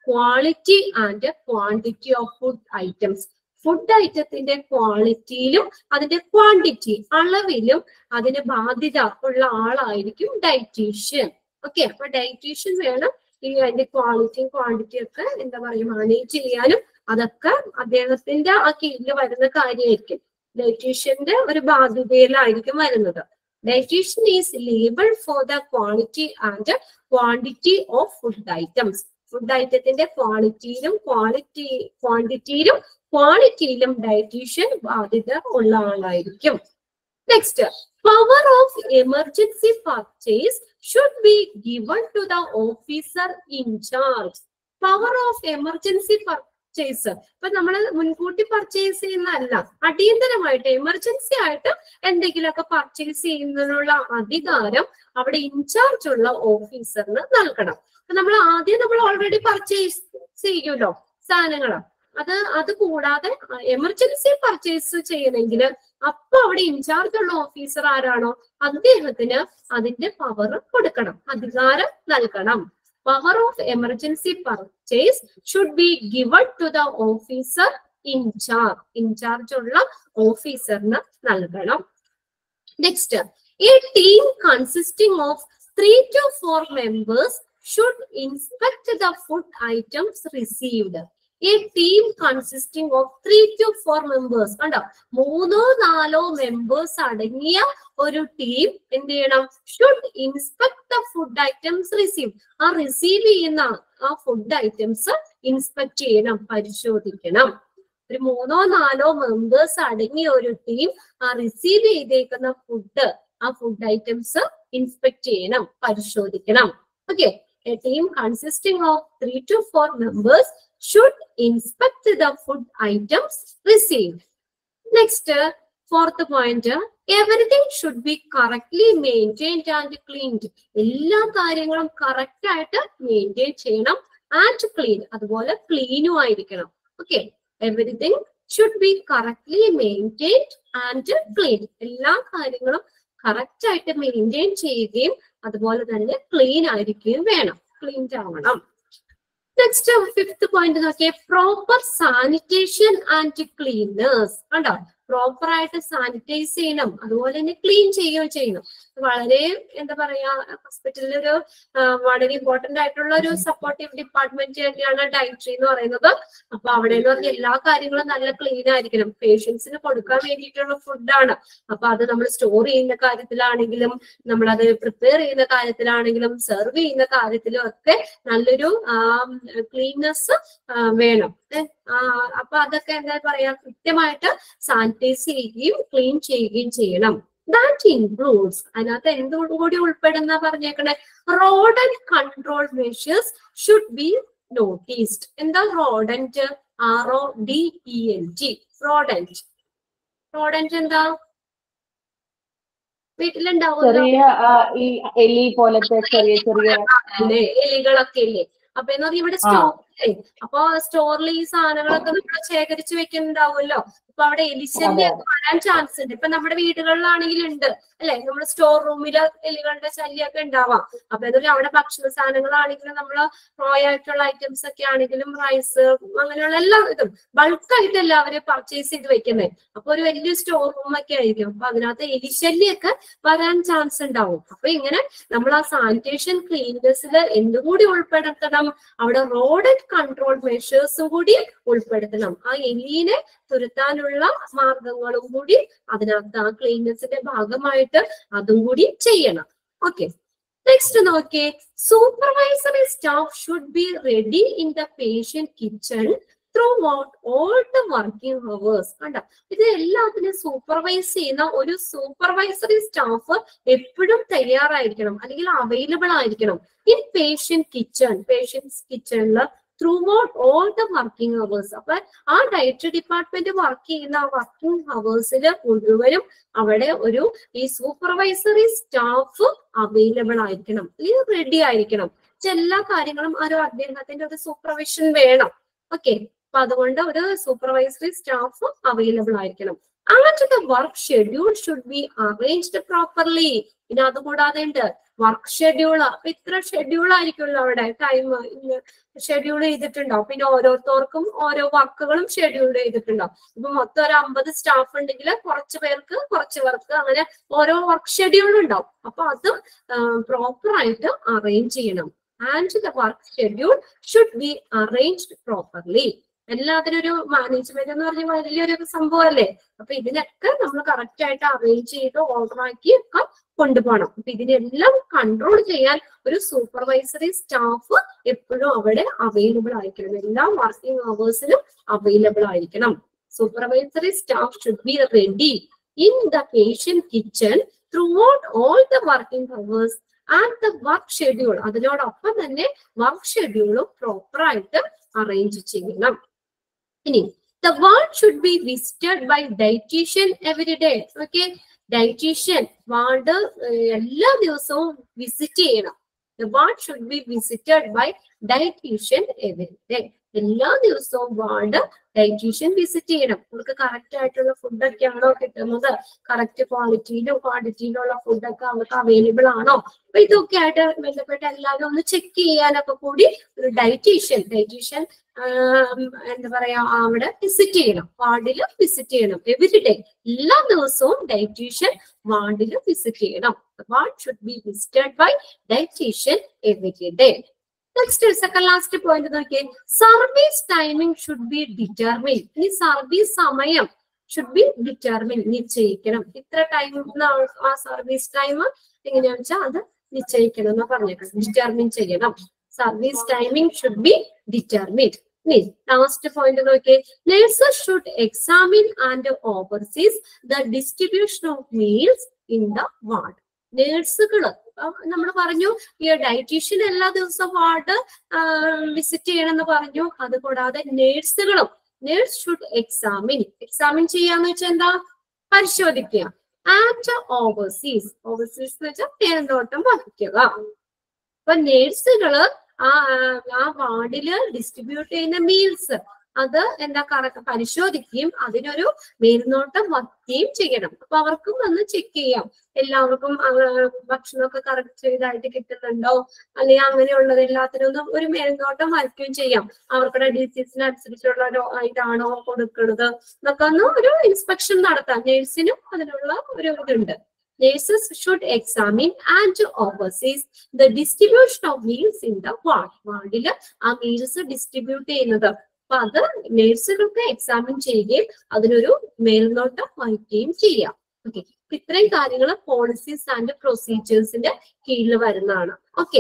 quality and quantity of food items food ഐറ്റത്തിന്റെ ക്വാളിറ്റിയിലും അതിന്റെ ക്വാണ്ടിറ്റി അളവിലും അതിന് ബാധ്യത ഉള്ള ആളായിരിക്കും ഡയറ്റീഷ്യൻ ഓക്കെ അപ്പൊ ഡയറ്റീഷ്യൻ വേണം ഈ അതിന്റെ ക്വാളിറ്റിയും ക്വാണ്ടിറ്റിയും ഒക്കെ എന്താ പറയുക മാനേജ് ചെയ്യാനും അതൊക്കെ അദ്ദേഹത്തിന്റെ ആ കീഴിൽ വരുന്ന കാര്യമായിരിക്കും ഡയറ്റീഷ്യന്റെ ഒരു ബാധ്യതയിലായിരിക്കും വരുന്നത് dietician is liable for the quality and quantity of food items food ഐറ്റത്തിന്റെ ക്വാളിറ്റിയിലും ക്വാളിറ്റി ക്വാണ്ടിറ്റിയിലും ക്വാളിറ്റിയിലും ഡയറ്റീഷ്യൻ ബാധ്യത ഉള്ള ആളായിരിക്കും next power of emergency purchase should be given to the officer in charge power of emergency purchase ഇപ്പൊ നമ്മൾ മുൻകൂട്ടി പർച്ചേസ് ചെയ്യുന്നതല്ല അടിയന്തരമായിട്ട് എമർജൻസി ആയിട്ട് എന്തെങ്കിലുമൊക്കെ പർച്ചേസ് ചെയ്യുന്നതിനുള്ള അധികാരം അവിടെ ഇൻചാർജ് ഉള്ള ഓഫീസറിന് നൽകണം നമ്മൾ ആദ്യം നമ്മൾ ഓൾറെഡി പർച്ചേസ് ചെയ്യുമല്ലോ സാധനങ്ങൾ അത് അത് കൂടാതെ എമർജൻസി പർച്ചേസ് ചെയ്യണമെങ്കിൽ അപ്പൊ അവിടെ ഇൻചാർജ് ഉള്ള ഓഫീസർ ആരാണോ അദ്ദേഹത്തിന് അതിന്റെ പവർ കൊടുക്കണം അധികാരം നൽകണം power of emergency purchase should be given to the officer in charge in charge ഉള്ള ഓഫീസറിന് നൽകണം next a team consisting of three to four members should inspect the food items received a team consisting of three to four members കണ്ടോ മൂന്നോ നാലോ members അടങ്ങിയ ഒരു team എന്ത് ചെയ്യണം should inspect the food items receive ആ receive ചെയ്യുന്ന ആ ഫുഡ് ഐറ്റംസ് ഇൻസ്പെക്ട് ചെയ്യണം പരിശോധിക്കണം ഒരു മൂന്നോ നാലോ മെമ്പേഴ്സ് അടങ്ങിയ ഒരു ടീം ആ റിസീവ് ചെയ്തേക്കുന്ന ഫുഡ് ആ ഫുഡ് ഐറ്റംസ് ഇൻസ്പെക്ട് ചെയ്യണം പരിശോധിക്കണം okay a team consisting of three to four members should inspect the food items receive next fourth point everything should be correctly maintained and cleaned എല്ലാ കാര്യങ്ങളും correct ആയിട്ട് maintain ചെയ്യണം and clean അതുപോലെ ക്ലീനും ആയിരിക്കണം okay everything should be correctly maintained and clean എല്ലാ കാര്യങ്ങളും correct ആയിട്ട് മെയിൻറ്റെയിൻ ചെയ്യുകയും അതുപോലെ തന്നെ ക്ലീൻ ആയിരിക്കുകയും വേണം ക്ലീൻഡ് ആവണം നെക്സ്റ്റ് ഫിഫ്ത് പോയിന്റ് നോക്കിയേ പ്രോപ്പർ സാനിറ്റേഷൻ ആൻഡ് ക്ലീനേഴ്സ് കണ്ടോ പ്രോപ്പർ ആയിട്ട് സാനിറ്റൈസ് ചെയ്യണം അതുപോലെ തന്നെ ക്ലീൻ ചെയ്യുകയും ചെയ്യണം വളരെ എന്താ പറയാ ഹോസ്പിറ്റലിൽ ഒരു ആ, വളരെ ഇമ്പോർട്ടന്റ് ആയിട്ടുള്ള ഒരു സപ്പോർട്ടീവ് ഡിപ്പാർട്ട്മെന്റ് തന്നെയാണ് ഡയറ്ററി എന്ന് പറയുന്നത് അപ്പൊ അവിടെ എന്ന് പറഞ്ഞാൽ എല്ലാ കാര്യങ്ങളും നല്ല ക്ലീൻ ആയിരിക്കണം പേഷ്യൻസിന് കൊടുക്കാൻ വേണ്ടിയിട്ടുള്ള ഫുഡാണ് അപ്പൊ അത് നമ്മൾ സ്റ്റോർ ചെയ്യുന്ന കാര്യത്തിലാണെങ്കിലും നമ്മൾ അത് പ്രിപ്പയർ ചെയ്യുന്ന കാര്യത്തിലാണെങ്കിലും സെർവ് ചെയ്യുന്ന കാര്യത്തിലും ഒക്കെ നല്ലൊരു ക്ലീൻനെസ് വേണം ഏ, ആ, അപ്പൊ അതൊക്കെ എന്താ പറയാ കൃത്യമായിട്ട് സാനിറ്റൈസ് ചെയ്യുകയും ക്ലീൻ ചെയ്യുകയും ചെയ്യണം ദാറ്റ് ഇൻക്ലൂഡ്സ് അതിനകത്ത് എന്തുകൂടി ഉൾപ്പെടുന്ന പറഞ്ഞേക്കണേ rodent and control measures should be noticed എന്താ rodent R O D E N T rodent rodent എന്താ വീട്ടിലുണ്ടാവുമല്ലോ ചെറിയ ആ, ഈ എലി പോലത്തെ ചെറിയ ചെറിയ അല്ലേ എലികളൊക്കെ ഇല്ലേ അപ്പൊ എന്ന് പറഞ്ഞാൽ ഇവിടെ സ്റ്റോർ അപ്പൊ സ്റ്റോറിൽ ഈ സാധനങ്ങളൊക്കെ നമ്മൾ ശേഖരിച്ച് വെക്കുന്നുണ്ടാവുമല്ലോ അപ്പൊ അവിടെ എലിശല്യം വരാൻ ചാൻസ് ഉണ്ട് ഇപ്പൊ നമ്മുടെ വീടുകളിലാണെങ്കിലും ഉണ്ട് അല്ലെ നമ്മുടെ സ്റ്റോർ റൂമില് എലികളുടെ ശല്യമൊക്കെ ഉണ്ടാവാം അപ്പൊ എന്താ അവിടെ ഭക്ഷണ സാധനങ്ങളാണെങ്കിലും നമ്മള് റോ ആയിട്ടുള്ള ഐറ്റംസ് ഒക്കെ ആണെങ്കിലും റൈസ് അങ്ങനെയുള്ള എല്ലാ ഇതും ബൾക്കായിട്ട് എല്ലാവരും പർച്ചേസ് ചെയ്ത് വെക്കുന്നത് അപ്പൊ ഒരു വലിയ സ്റ്റോർ റൂം ഒക്കെ ആയിരിക്കും അപ്പൊ അതിനകത്ത് എലിശല്യമൊക്കെ വരാൻ ചാൻസ് ഉണ്ടാവും അപ്പൊ ഇങ്ങനെ നമ്മൾ ആ സാനിറ്റേഷൻ ക്ലീൻനെസ്സിൽ എന്തുകൂടി ഉൾപ്പെടുത്തണം അവിടെ റോഡ് ആൻഡ് കൺട്രോൾ മെഷേഴ്സും കൂടി ഉൾപ്പെടുത്തണം ആ എലീനെ തുരത്താനുള്ള മാർഗങ്ങളും കൂടി അതിനകത്ത് ആ ക്ലീൻനെസ്സിന്റെ ഭാഗമായിട്ട് അതും കൂടി ചെയ്യണം ഓക്കെ നെക്സ്റ്റ് നോക്കിയേ supervisory staff should be ready in the patient kitchen throughout all the working hours കണ്ട ഇത് എല്ലാത്തിനും സൂപ്പർവൈസ് ചെയ്യുന്ന ഒരു സൂപ്പർവൈസറി സ്റ്റാഫ് എപ്പോഴും തയ്യാറായിരിക്കണം അല്ലെങ്കിൽ അവൈലബിൾ ആയിരിക്കണം ഇൻ പേഷ്യന്റ് കിച്ചൺ പേഷ്യൻസ് കിച്ചണിൽ throughout all the working hours അപ്പൊ ആ ഡയറ്ററി ഡിപ്പാർട്ട്മെന്റ് വർക്ക് ചെയ്യുന്ന ആ വർക്കിംഗ് ഹവേഴ്സിൽ മുഴുവനും അവിടെ ഒരു ഈ സൂപ്പർവൈസറി സ്റ്റാഫ് അവൈലബിൾ ആയിരിക്കണം ഇത് റെഡി ആയിരിക്കണം പക്ഷെ എല്ലാ കാര്യങ്ങളും ആ ഒരു അദ്ദേഹത്തിന്റെ ഒരു സൂപ്പർവിഷൻ വേണം ഓക്കെ അപ്പൊ അതുകൊണ്ട് ഒരു സൂപ്പർവൈസറി സ്റ്റാഫ് അവൈലബിൾ ആയിരിക്കണം and the work schedule should be arranged properly പിന്നെ അതുകൂടാതെ ഉണ്ട് വർക്ക് ഷെഡ്യൂൾ അപ്പൊ ഇത്ര ഷെഡ്യൂൾ ആയിരിക്കുമല്ലോ അവിടെ ടൈം ഷെഡ്യൂൾ ചെയ്തിട്ടുണ്ടാവും പിന്നെ ഓരോരുത്തർക്കും ഓരോ വർക്കുകളും ഷെഡ്യൂൾ ചെയ്തിട്ടുണ്ടാവും ഇപ്പൊ മൊത്തം ഒരു അമ്പത് സ്റ്റാഫ് ഉണ്ടെങ്കിൽ കുറച്ച് പേർക്ക് കുറച്ച് വർക്ക് അങ്ങനെ ഓരോ വർക്ക് ഷെഡ്യൂൾ ഉണ്ടാവും അപ്പൊ അതും പ്രോപ്പർ ആയിട്ട് അറേഞ്ച് ചെയ്യണം and the work schedule should be arranged properly എല്ലാത്തിനും ഒരു മാനേജ്മെന്റ് എന്ന് പറഞ്ഞ വലിയൊരു സംഭവമല്ലേ അപ്പൊ ഇതിനൊക്കെ നമ്മൾ കറക്റ്റ് ആയിട്ട് അറേഞ്ച് ചെയ്ത് ഓർഡർ ആക്കി ഒക്കെ കൊണ്ടുപോകണം അപ്പൊ ഇതിനെല്ലാം കൺട്രോൾ ചെയ്യാൻ ഒരു സൂപ്പർവൈസറി സ്റ്റാഫ് എപ്പോഴും അവിടെ അവൈലബിൾ ആയിരിക്കണം എല്ലാ വർക്കിംഗ് അവേഴ്സിലും അവൈലബിൾ ആയിരിക്കണം supervisory staff should be ready in the patient kitchen throughout all the working hours and the work schedule അതിനോടൊപ്പം തന്നെ വർക്ക് ഷെഡ്യൂളും പ്രോപ്പർ ആയിട്ട് അറേഞ്ച് ചെയ്യണം ഇനി the ward should be visited by dietitian every day okay dietician ward എല്ലാ ദിവസവും visit ചെയ്യണം the ward should be visited by dietitian every day എല്ലാ ദിവസവും വാർഡ് ഡയറ്റീഷ്യൻ വിസിറ്റ് ചെയ്യണം നമുക്ക് കറക്റ്റ് ആയിട്ടുള്ള ഫുഡൊക്കെ ആണോ കിട്ടുന്നത് കറക്റ്റ് ക്വാളിറ്റിയിലും ക്വാണ്ടിറ്റിയിലും ഉള്ള ഫുഡൊക്കെ അവർക്ക് അവൈലബിൾ ആണോ അപ്പൊ ഇതൊക്കെ ആയിട്ട് ബന്ധപ്പെട്ട് എല്ലാവരും ഒന്ന് ചെക്ക് ചെയ്യാനൊക്കെ കൂടി ഒരു ഡയറ്റീഷ്യൻ ഡയറ്റീഷ്യൻ എന്താ പറയാ അവിടെ വിസിറ്റ് ചെയ്യണം വാർഡിൽ വിസിറ്റ് ചെയ്യണം എവറി ഡേ എല്ലാ ദിവസവും ഡയറ്റീഷ്യൻ വാർഡിൽ വിസിറ്റ് ചെയ്യണം ward should be visited by dietitian every day next second last point നോക്കിയേ service timing should be determine ഇനി സർവീസ് സമയം ഷുഡ് ബി ഡിറ്റർമിൻ നിശ്ചയിക്കണം ഇത്ര ടൈം ആ സർവീസ് ടൈം എങ്ങനെയാണെന്ന് വെച്ചാൽ അത് നിശ്ചയിക്കണം എന്ന് പറഞ്ഞേക്കണം ഡിറ്റർമിൻ ചെയ്യണം service timing should be determine ഇനി ലാസ്റ്റ് പോയിന്റ് നോക്കിയേ nurses should examine and overseas the distribution of meals in the ward നേഴ്സുകള് നമ്മൾ പറഞ്ഞു ഈ ഡയറ്റീഷ്യൻ എല്ലാ ദിവസവും വാർഡ് വിസിറ്റ് ചെയ്യണമെന്ന് പറഞ്ഞു അതുകൂടാതെ നേഴ്സുകളും നേഴ്സ് ഷുഡ് എക്സാമിൻ എക്സാമിൻ ചെയ്യാന്ന് വെച്ചാൽ എന്താ പരിശോധിക്കുക ആൻഡ് ഓവർസീസ് ഓവർസീസ് എന്ന് വെച്ചാൽ മേൽനോട്ടം വഹിക്കുക അപ്പൊ നേഴ്സുകള് ആ ആ വാർഡില് ഡിസ്ട്രിബ്യൂട്ട് ചെയ്യുന്ന മീൽസ് അത് എന്താ കറക്റ്റ് പരിശോധിക്കുകയും അതിനൊരു മേൽനോട്ടം വയ്ക്കുകയും ചെയ്യണം അപ്പൊ അവർക്കും വന്ന് ചെക്ക് ചെയ്യാം എല്ലാവർക്കും ഭക്ഷണമൊക്കെ കറക്റ്റ് ചെയ്തായിട്ട് കിട്ടുന്നുണ്ടോ അല്ലെങ്കിൽ അങ്ങനെയുള്ളത് എല്ലാത്തിനും ഒന്ന് ഒരു മേൽനോട്ടം വയ്ക്കുകയും ചെയ്യാം അവർക്കുടെ ഡിസീസിനനുസരിച്ചുള്ള ഇതാണോ കൊടുക്കുന്നത് എന്നൊക്കെ ഒന്ന് ഒരു ഇൻസ്പെക്ഷൻ നടത്താം നേഴ്സിനും അതിനുള്ള ഒരു ഇതുണ്ട് Nurses should examine and oversees the distribution of meals in the ward. വാർഡില് ആ മീൽസ് ഡിസ്ട്രിബ്യൂട്ട് ചെയ്യുന്നത് അപ്പൊ അത് നേഴ്സുകൾക്ക് എക്സാമിൻ ചെയ്യുകയും അതിനൊരു മേൽനോട്ടം വഹിക്കുകയും ചെയ്യാം ഓക്കെ ഇത്രയും കാര്യങ്ങൾ പോളിസീസ് ആൻഡ് പ്രൊസീജിയേഴ്സിന്റെ കീഴിൽ വരുന്നതാണ് ഓക്കെ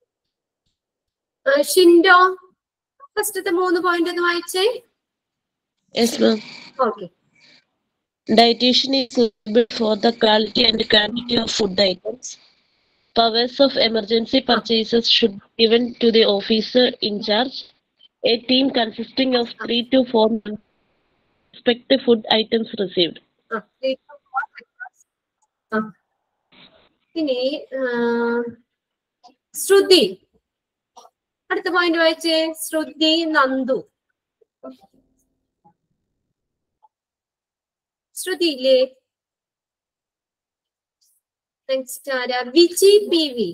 ഷിൻഡോ ഫസ്റ്റത്തെ മൂന്ന് പോയിന്റ് ഒന്ന് വായിച്ചേ Yes, ma'am. Okay Dietitian is liable for the quality and quantity of food items. Powers of emergency purchases should be given to the officer in charge. A team consisting of three to four members inspect the food items received. ഇനി ശ്രുതി അടുത്ത point വായിച്ചേ ശ്രുതി നന്ദു ശ്രുതി ഇല്ലേ next ആരാ Viji P V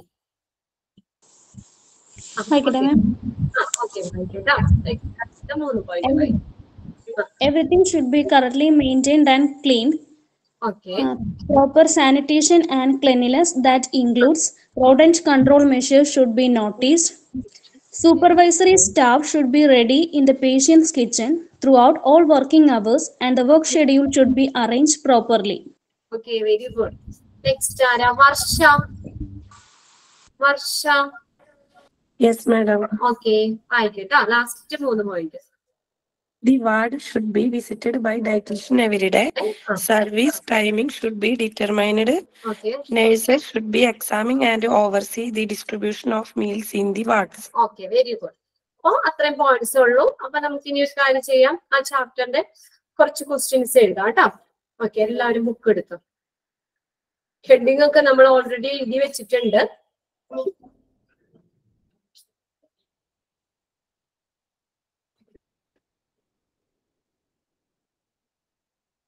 ആയിക്കോട്ടെ മാം okay അടുത്ത മൂന്ന് point Everything should be correctly maintained and cleaned. Okay Uh, proper sanitation and cleanliness that includes rodent control measures should be noticed. Supervisory staff should be ready in the patient's kitchen throughout all working hours and the work schedule should be arranged properly. Okay very good next ആരാ Varsha Varsha Yes, madam. Okay ആയിക്കോട്ടെ last മൂന്ന് point The ward should be visited by dietitian every day. Service timing should be determined. Okay Nurses should be examining and oversee the distribution of meals in the wards. Okay very good അപ്പൊ അത്രയും points ഉള്ളൂ അപ്പൊ നമുക്ക് ഇനി ഒരു കാര്യം ചെയ്യാം ആ ചാപ്റ്ററിന്റെ കുറച്ച് ക്വസ്റ്റ്യൻസ് എഴുതാം കേട്ടോ ഓക്കെ എല്ലാവരും ബുക്ക് എടുത്തു ഹെഡിങ് ഒക്കെ നമ്മൾ ഓൾറെഡി എഴുതി വെച്ചിട്ടുണ്ട്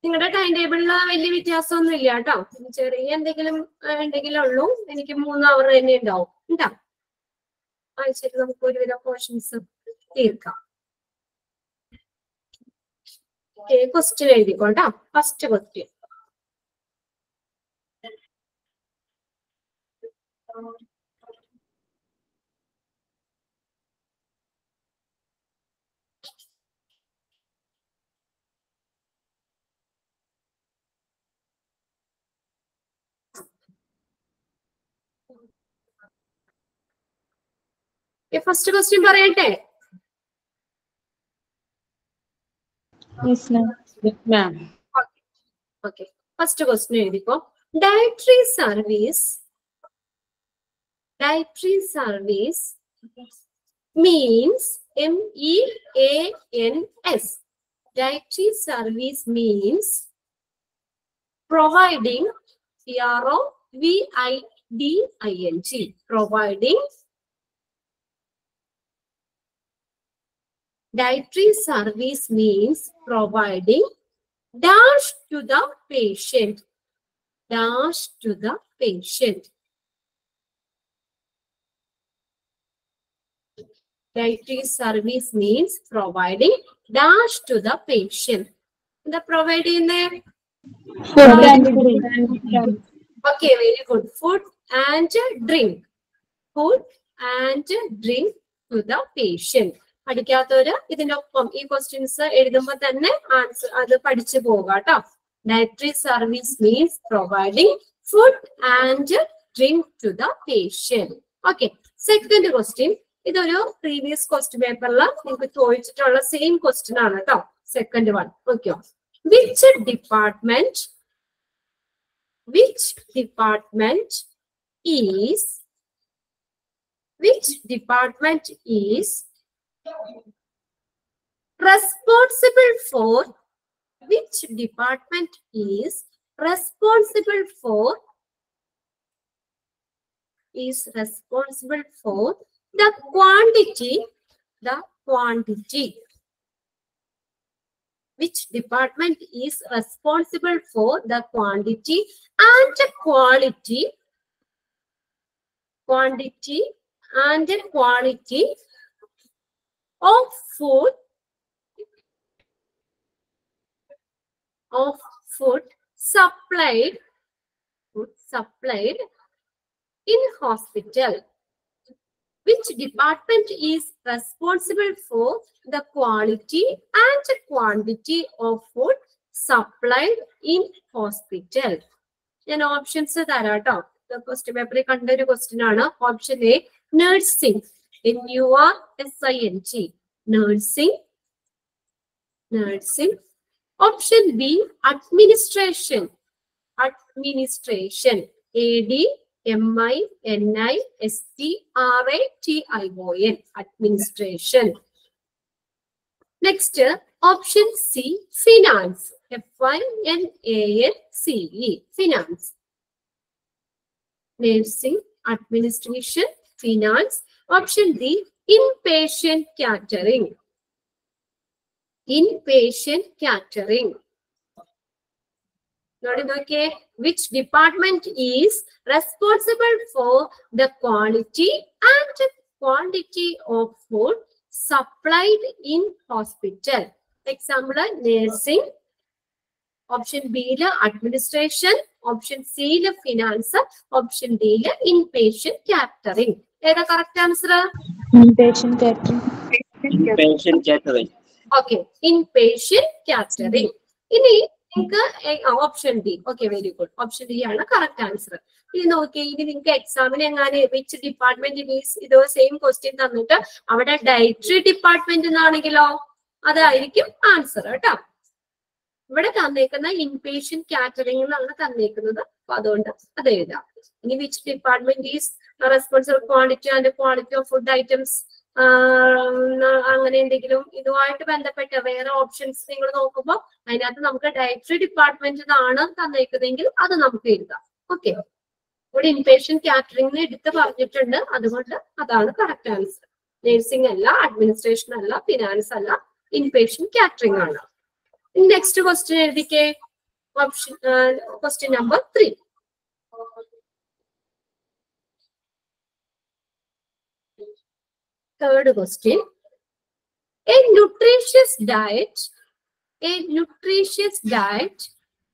നിങ്ങളുടെ ടൈം ടേബിളിൽ വലിയ വ്യത്യാസമൊന്നും ഇല്ല കേട്ടോ ചെറിയ എന്തെങ്കിലും ആ, ഉണ്ടെങ്കിലേ ഉള്ളൂ എനിക്ക് മൂന്ന് അവർ തന്നെ ഉണ്ടാവും ഉണ്ടാ ആഴ്ചയിൽ നമുക്ക് ഒരുവിധ പോർഷൻസ് തീർക്കാം ക്വസ്റ്റ്യൻ എഴുതിക്കോട്ടോ ഫസ്റ്റ് ക്വസ്റ്റ്യൻ ഫസ്റ്റ് ക്വസ്റ്റ്യൻ പറയട്ടെ Yes, ma'am. Yes, ma'am. Okay first question എഴുതിക്കോ dietary service dietary service means M E A N S dietary service means providing P R O V I D I N G providing dietary service means providing dash to the patient dash to the patient dietary service means providing dash to the patient എന്താ provide ചെയ്യുന്നേ Food and drink. Okay very good food and drink food and drink to the patient പഠിക്കാത്തവര് ഇതിന്റെ ഒപ്പം ഈ questions എഴുതുമ്പോൾ തന്നെ answer അത് പഠിച്ചു പോവുക കേട്ടോ dietary service means providing food and drink to the patient okay second question ഇതൊരു പ്രീവിയസ് ക്വസ്റ്റ്യൻ പേപ്പറിൽ നിങ്ങൾക്ക് ചോദിച്ചിട്ടുള്ള സെയിം ക്വസ്റ്റ്യൻ ആണ് കേട്ടോ second one okay which department which department is which department is responsible for which department is responsible for is responsible for the quantity the quantity which department is responsible for the quantity and quality quantity and quality of food of food supplied food supplied in hospital which department is responsible for the quality and quantity of food supplied in hospital ഞാൻ options തരാം കേട്ടോ question പേപ്പറിൽ കണ്ട ഒരു question ആണ് option A nursing N U R S I N G nursing nursing option B administration administration A D M I N I S T R A T I O N administration next option C finance F I N A N C E finance nursing administration finance option D inpatient catering inpatient catering നോടി നോക്കിയേ which department is responsible for the quality and quantity of food supplied in hospital example nursing option ബിയില് administration option സിയില് finance option ഡിയില് inpatient catering ഏതാ correct answer Inpatient catering. Patient catering. Okay inpatient catering ഇനി നിങ്ങൾക്ക് option D okay very good option D ആണ് correct answer ഇനി നോക്കിയേ ഇനി നിങ്ങൾക്ക് എക്സാമിന് എങ്ങാനും വിച്ച് ഡിപ്പാർട്ട്മെന്റ് മീൻസ് ഇത് സെയിം ക്വസ്റ്റ്യൻ തന്നിട്ട് അവിടെ ഡയറ്ററി ഡിപ്പാർട്ട്മെന്റ് എന്നാണെങ്കിലോ അതായിരിക്കും ആൻസർ കേട്ടോ ഇവിടെ തന്നേക്കുന്ന ഇൻപേഷ്യന്റ് കാറ്ററിംഗ് എന്നാണ് തന്നേക്കുന്നത് അപ്പൊ അതുകൊണ്ട് അത് എഴുതാം ഇനി which department is responsible quantity and quality of food items അങ്ങനെ എന്തെങ്കിലും ഇതുമായിട്ട് ബന്ധപ്പെട്ട വേറെ ഓപ്ഷൻസ് നിങ്ങൾ നോക്കുമ്പോൾ അതിനകത്ത് നമുക്ക് ഡയറ്ററി ഡിപ്പാർട്ട്മെന്റ് എന്നാണ് തന്നേക്കുന്നതെങ്കിൽ അത് നമുക്ക് എഴുതാം ഓക്കെ ഇവിടെ ഇൻപേഷ്യന്റ് കാറ്ററിംഗ് എടുത്ത് പറഞ്ഞിട്ടുണ്ട് അതുകൊണ്ട് അതാണ് കറക്റ്റ് ആൻസർ നഴ്സിംഗ് അല്ല അഡ്മിനിസ്ട്രേഷൻ അല്ല ഫിനാൻസ് അല്ല ഇൻപേഷ്യന്റ് കാറ്ററിംഗ് ആണ് നെക്സ്റ്റ് ക്വസ്റ്റ്യൻ എഴുതിക്കേ Option uh, question number three. Third question. A nutritious diet, a nutritious diet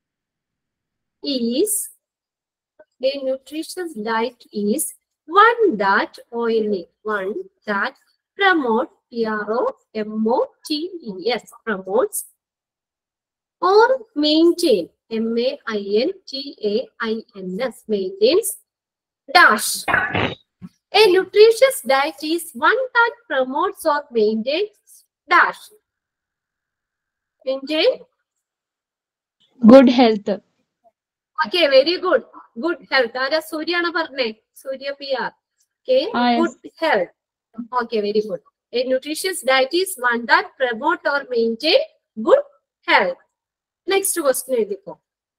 is a nutritious diet is one that oily, one that promote P-R-O-M-O-T-E-S promotes or maintain M-A-I-N-T-A-I-N-S maintains dash. A nutritious diet is one that promotes or maintains dash. Maintain Good health. Okay very good good health ആരാ സൂര്യാണ് പറഞ്ഞേ Surya P R okay Ah, yes. Good health okay very good a nutritious diet is one that promote or maintain good health next question എഴുതിക്കോ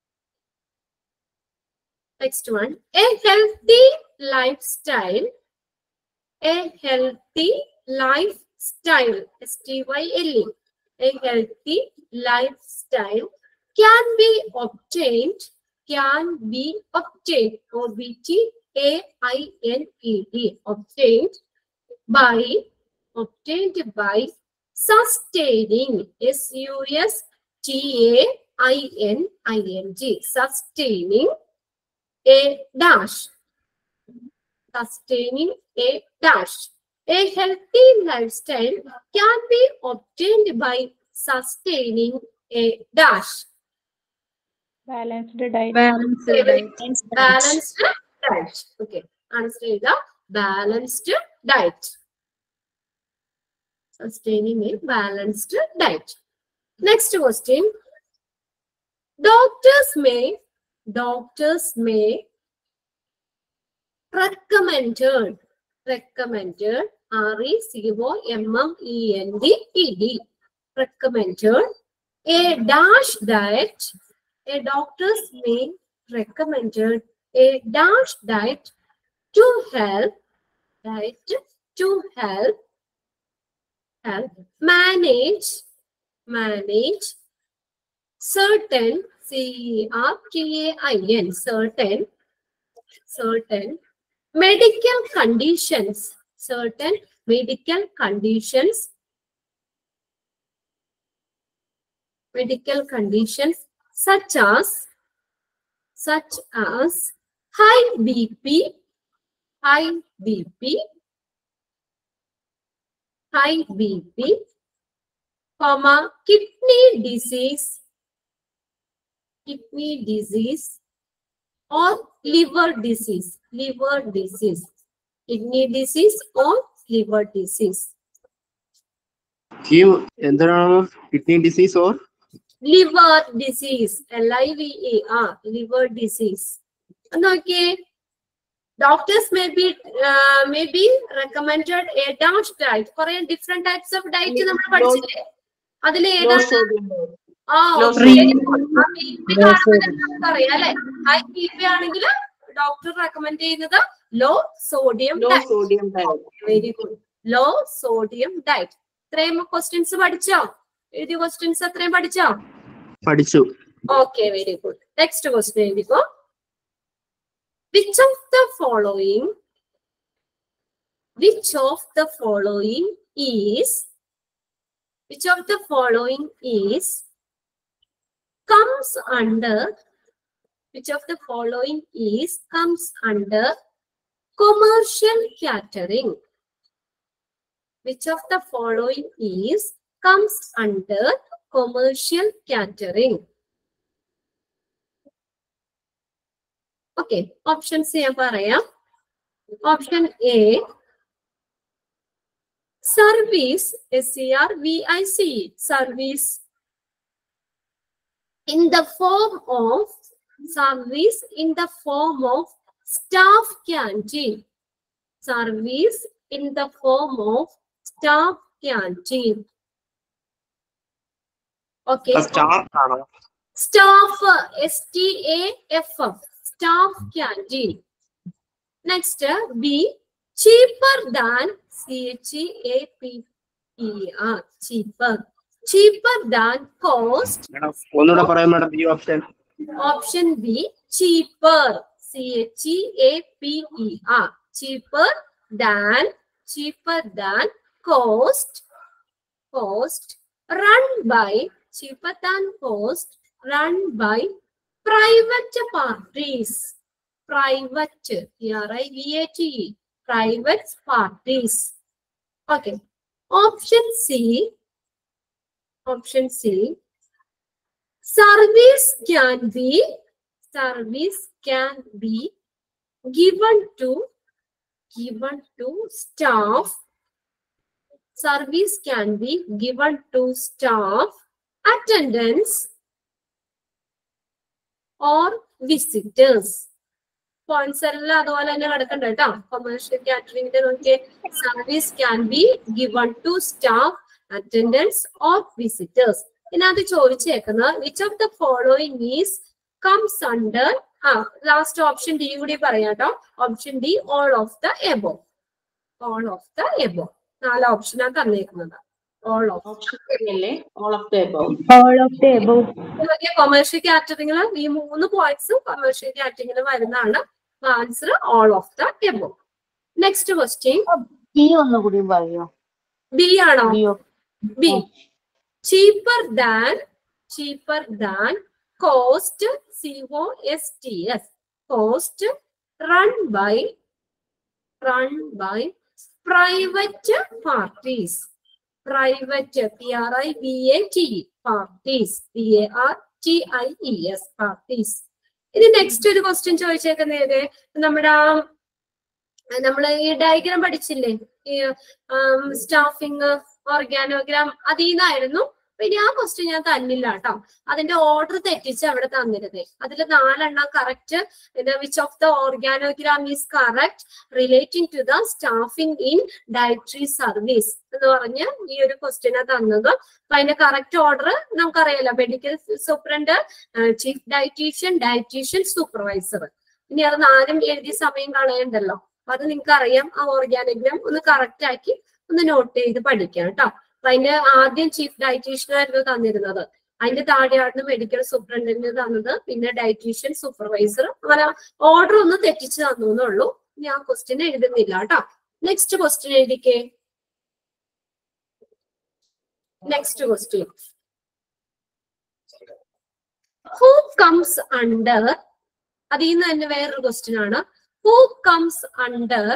next one a healthy lifestyle a healthy lifestyle S T Y L E a healthy lifestyle can be obtained can be obtained O B T A I N E D obtained by obtained by sustaining S U S T A I N I N G sustaining a dash sustaining a dash a healthy lifestyle can be obtained by sustaining a dash Balanced diet. Balanced diet. diet. balanced diet. Okay. Answer is the balanced diet. Sustaining a balanced diet. Next question. Doctors may, doctors may recommended, recommended, R-E-C-O-M-M-E-N-D-E-D, recommended a dash diet a doctors may recommended a dash diet to help diet to help help manage manage certain C R T A I N certain certain medical conditions certain medical conditions medical conditions such as such as high BP, high BP, high BP, comma kidney disease, kidney disease, or liver disease, liver disease, kidney disease or liver disease. Kim, എന്താണ് kidney disease or liver disease L I V E R liver disease നോക്കിയേ doctors may be may be recommended a dash diet കുറെ different types of diet നമ്മൾ പഠിച്ചില്ലേ അതിൽ ഏതാണ് ആ Low അറിയാം അല്ലെ ഹൈ ബി പി ആണെങ്കിൽ ഡോക്ടർ റെക്കമെൻഡ് ചെയ്യുന്നത് low sodium low sodium diet very good low sodium diet ഇത്രയും ക്വസ്റ്റ്യൻസ് പഠിച്ചോ എഴുതിയ ക്വസ്റ്റ്യൻസ് അത്രയും പഠിച്ചോ പഠിച്ചു Okay, very good. Next question, Indigo. Which of the following, which of the following is, which of the following is, comes under, which of the following is, comes under commercial catering? Which of the following is, comes under commercial catering? Okay options ഞാൻ പറയാം option A service S C R V I C service in the form of service in the form of staff canteen service in the form of staff canteen okay staff ആണോ staff S T A F F staff canteen. Next uh, B cheaper than C H E A P E R cheaper cheaper than cost madam ഒന്നുകൂടെ പറയാം madam ഈ option Option B, cheaper. C-H-E-A-P-E-R. Cheaper than, cheaper than, cost, cost, run by, cheaper than cost, run by private parties. Private, P-R-I-V-A-T-E, private parties. Okay. Option C, option C, service can be, service can be given to, given to staff. Service can be given to staff, attendants, or visitors. സ്പോൺസറിൽ അതുപോലെ തന്നെ കിടക്കണ്ട കേട്ടോ commercial കാറ്ററിംഗിന്റെ നോക്കിയ service can be given to staff attendants or visitors ഇതിനകത്ത് ചോദിച്ചേക്കുന്നത് which of the following is comes under ആ ലാസ്റ്റ് ഓപ്ഷൻ ഡി കൂടി പറയാം കേട്ടോ option D all of the above all of the above നാല് ഓപ്ഷനാണ് തന്നേക്കുന്നത് ഓൾ ഓഫ് ഓപ്ഷൻ അല്ലേ all of the above All of the above. Commercial കാറ്ററിംഗിൽ ഈ മൂന്ന് പോയിന്റ്സ് കൊമേഴ്ഷ്യൽ കാറ്ററിംഗിൽ വരുന്നതാണ് answer all of the above next question B ഒന്നുകൂടി പറയോ ബി ആണോ B B cheaper than cheaper than cost c o s t s cost run by run by private parties private p r i v a t e parties p a r t i e s parties ഇനി next ഒരു question ചോദിച്ചേക്കുന്നത് നമ്മുടെ ആ, നമ്മള് ഈ diagram പഠിച്ചില്ലേ ഈ staffing organogram അതിൽ നിന്നായിരുന്നു പിന്നെ ആ ക്വസ്റ്റ്യൻ ഞാൻ തന്നില്ല കേട്ടോ അതിന്റെ ഓർഡർ തെറ്റിച്ച് അവിടെ തന്നിരുന്നേ അതിൽ നാലെണ്ണം correct which of the organogram is correct relating to the staffing in dietary service എന്ന് പറഞ്ഞ് ഈ ഒരു ക്വസ്റ്റ്യനാ തന്നത് അപ്പൊ അതിന്റെ കറക്റ്റ് ഓർഡർ നമുക്കറിയാലോ medical superintendent chief dietitian dietitian supervisor ഇനി അത് നാലും എഴുതി സമയം കളയണ്ടല്ലോ അപ്പൊ അത് നിങ്ങൾക്ക് അറിയാം ആ ഓർഗാനോഗ്രാം ഒന്ന് കറക്റ്റ് ആക്കി ഒന്ന് നോട്ട് ചെയ്ത് പഠിക്കാം കേട്ടോ അപ്പൊ അതിന്റെ ആദ്യം ചീഫ് ഡയറ്റീഷ്യൻ ആയിരുന്നു തന്നിരുന്നത് അതിന്റെ താഴെയാണ് മെഡിക്കൽ സൂപ്രണ്ടിന് തന്നത് പിന്നെ ഡയറ്റീഷ്യൻ സൂപ്പർവൈസർ അങ്ങനെ ഓർഡർ ഒന്ന് തെറ്റിച്ച് തന്നു എന്നുള്ളൂ ഞാൻ ക്വസ്റ്റ്യൻ എഴുതുന്നില്ല കേട്ടോ നെക്സ്റ്റ് ക്വസ്റ്റ്യൻ എഴുതിക്കേ next question who comes under അതിൽ നിന്ന് തന്നെ വേറൊരു ക്വസ്റ്റ്യൻ ആണ് who comes under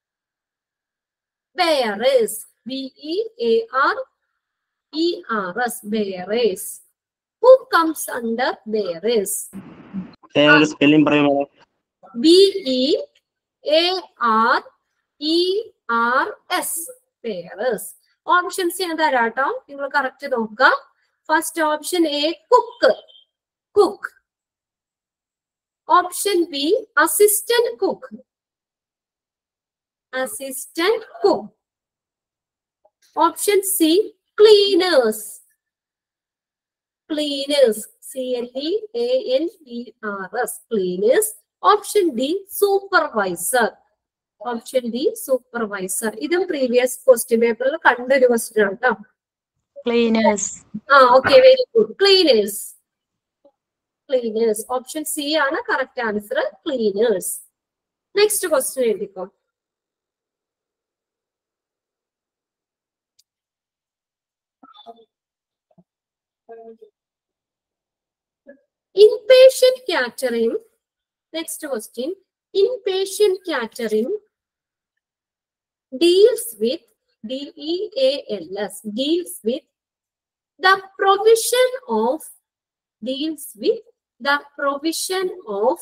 bearers b e a r e r s bearers who comes under bearers ഒരു സ്പെല്ലിംഗ് പറയും madam b e a r e r s bearers options ഞാൻ തരാം കേട്ടോ നിങ്ങൾ കറക്റ്റ് നോക്കുക first option A cook cook option B assistant cook assistant cook. Option C, cleaners. Cleaners. C-L-E-A-N-E-R-S. Cleaners. Option D, supervisor. Option D supervisor ഇതും previous question പേപ്പറിൽ കണ്ടൊരു question ആണ് കേട്ടോ Cleaners. ആ okay very good cleaners cleaners option C ആണ് correct answer cleaners next question എഴുതിക്കോ Inpatient catering. Next question. Inpatient catering deals with D-E-A-L-S deals with the provision of deals with the provision of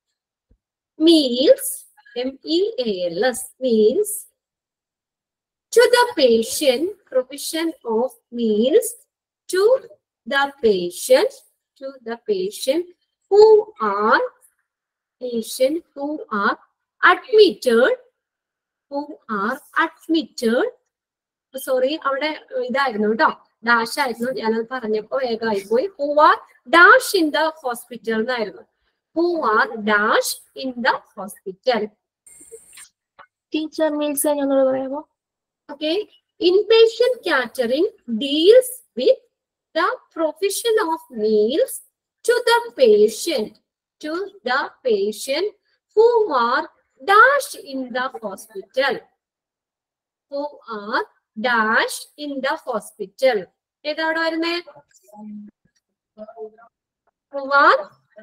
meals M-E-A-L-S meals to the patient provision of meals to the patient to the patient who are patient who are admitted who are admitted sorry അവിടെ ഇതായിരുന്നു കേട്ടോ dash ആയിരുന്നു ഞാനത് പറഞ്ഞപ്പോ വേഗമായി പോയി who are dash in the hospital എന്നായിരുന്നു who are dash in the hospital teacher meals ഞങ്ങളോട് പറയാമോ okay inpatient catering deals with the provision of meals to the patient, to the patient who are dash in the hospital. Who are dash in the hospital. ഏതാണ് വരുന്നേ Who are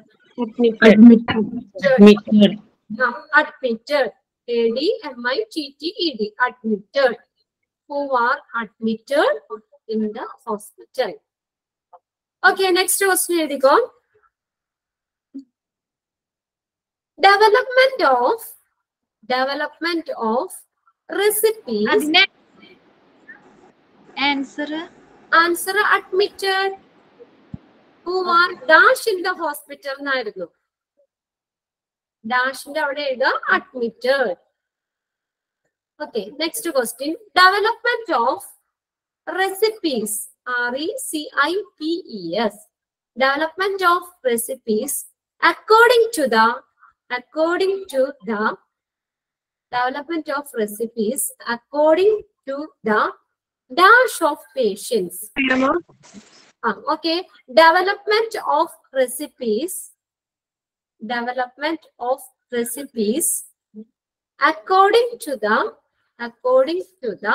Admitted. uh, admitted. A D M I T T E D. Admitted. Who are admitted in the hospital. Okay, next question എഴുതിക്കോ Development of development of recipes. അതിന്റെ answer Answer admitted. Who are dash in the hospital എന്നായിരുന്നു ഡാഷിന്റെ അവിടെ എഴുതുക admitted okay next question development of recipes R E C I P E S development of recipes according to the according to the development of recipes according to the dash of patients Ah, okay. Development of recipes. Development of recipes according to the according to the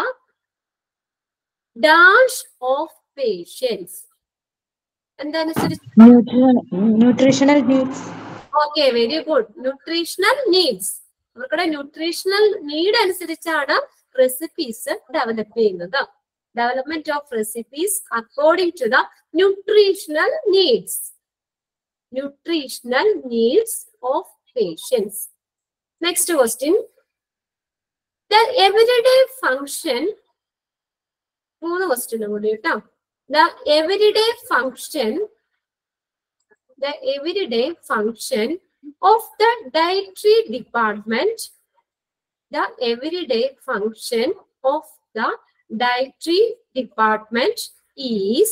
dash of patients. And then nutritional needs okay very good nutritional needs അവർക്കുടെ nutritional need അനുസരിച്ചാണ് recipes develop ചെയ്യുന്നത് development of recipes according to the nutritional needs nutritional needs of patients next question the everyday function മൂന്ന് ക്വസ്റ്റ്യനും കൂടി കേട്ടോ the everyday function the everyday function of the dietary department the everyday function of the dietary department is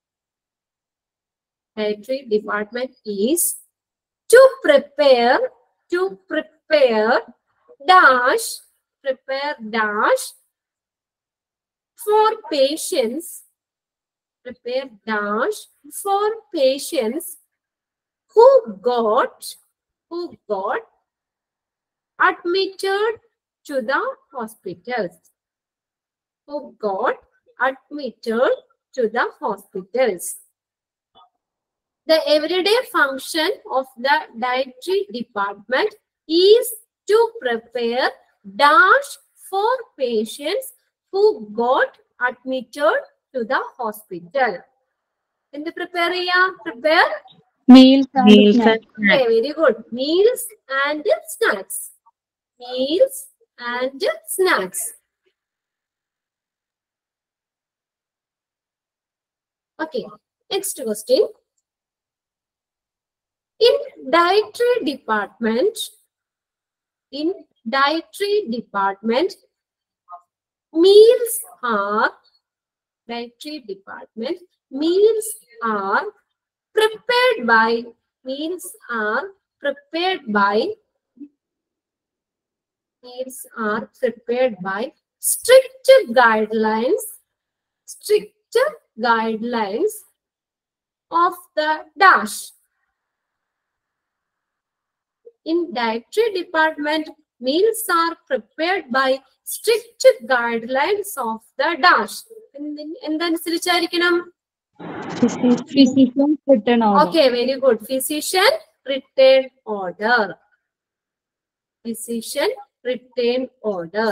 dietary department is to prepare to prepare dash prepare dash for patients prepare dash for patients who got who got admitted to the hospitals who got admitted to the hospitals the everyday function of the dietary department is to prepare dash for patients who got admitted to the hospital എന്ത് prepare ചെയ്യാം prepare meals Meals and Okay, very good. Meals and snacks. Meals and snacks. Okay, next question. In dietary department, in dietary department, meals are dietary department meals are prepared by meals are prepared by meals are prepared by strict guidelines strict guidelines of the dash in dietary department meals are prepared by strict guidelines of the dash എന്തി- എന്തനുസരിച്ചായിരിക്കണം physician written order Okay, very good. Physician return order. Physician return order.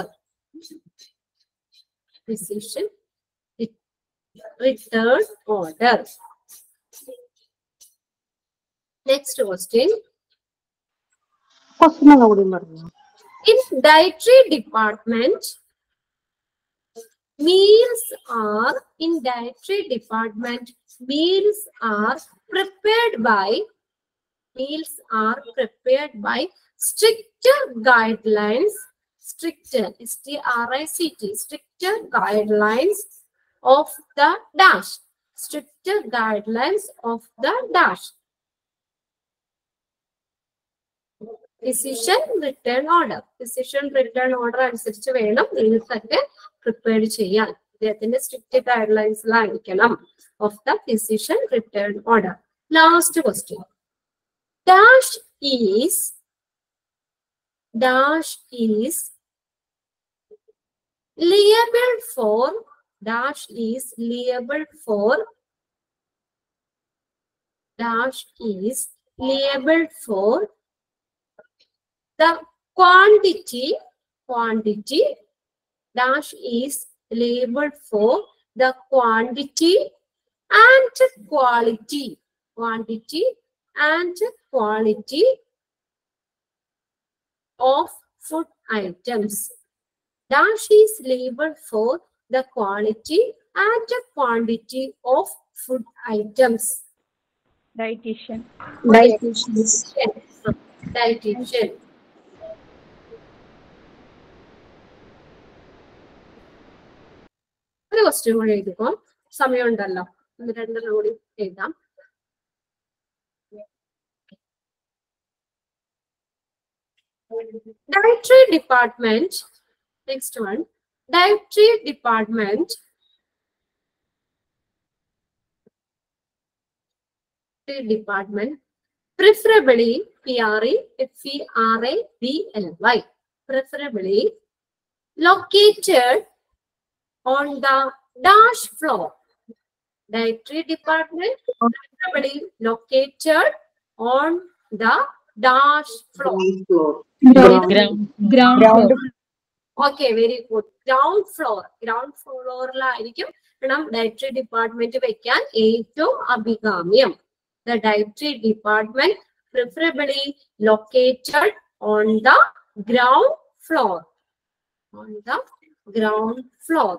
Physician re- return order. Next question. In dietary department, meals are in dietary department meals are prepared by meals are prepared by stricter guidelines stricter s-t-r-i-c-t stricter guidelines of the dash stricter guidelines of the dash physician written order physician written order അനുസരിച്ച് വേണം നിങ്ങൾക്കൊക്കെ prepare ചെയ്യാൻ അദ്ദേഹത്തിന്റെ strict guide ലൈൻസിലായിരിക്കണം of the physician written order Last question. Dash is dash is liable for dash is liable for dash is liable for the quantity quantity dash is labeled for the quantity and quality quantity and quality of food items dash is labeled for the quality and quantity of food items Dietitian. Dietitian. Dietitian. ഒരു ക്വസ്റ്റ്യൻ കൂടി എഴുതിക്കോ സമയമുണ്ടല്ലോ ഒന്ന് രണ്ടെണ്ണം കൂടി എഴുതാം Dietary department. Next one. Dietary department. Dietary department. Preferably P-R-E-F-E-R-A-B-L-Y. Preferably located on the dash floor. Dietary department preferably located on the dash floor. Ground. Ground. floor. Okay very good ground floor ground ഫ്ലോറിലായിരിക്കും കാരണം dietary department വെക്കാൻ ഏറ്റവും അഭികാമ്യം the dietary department preferably located on the ground floor on the ground floor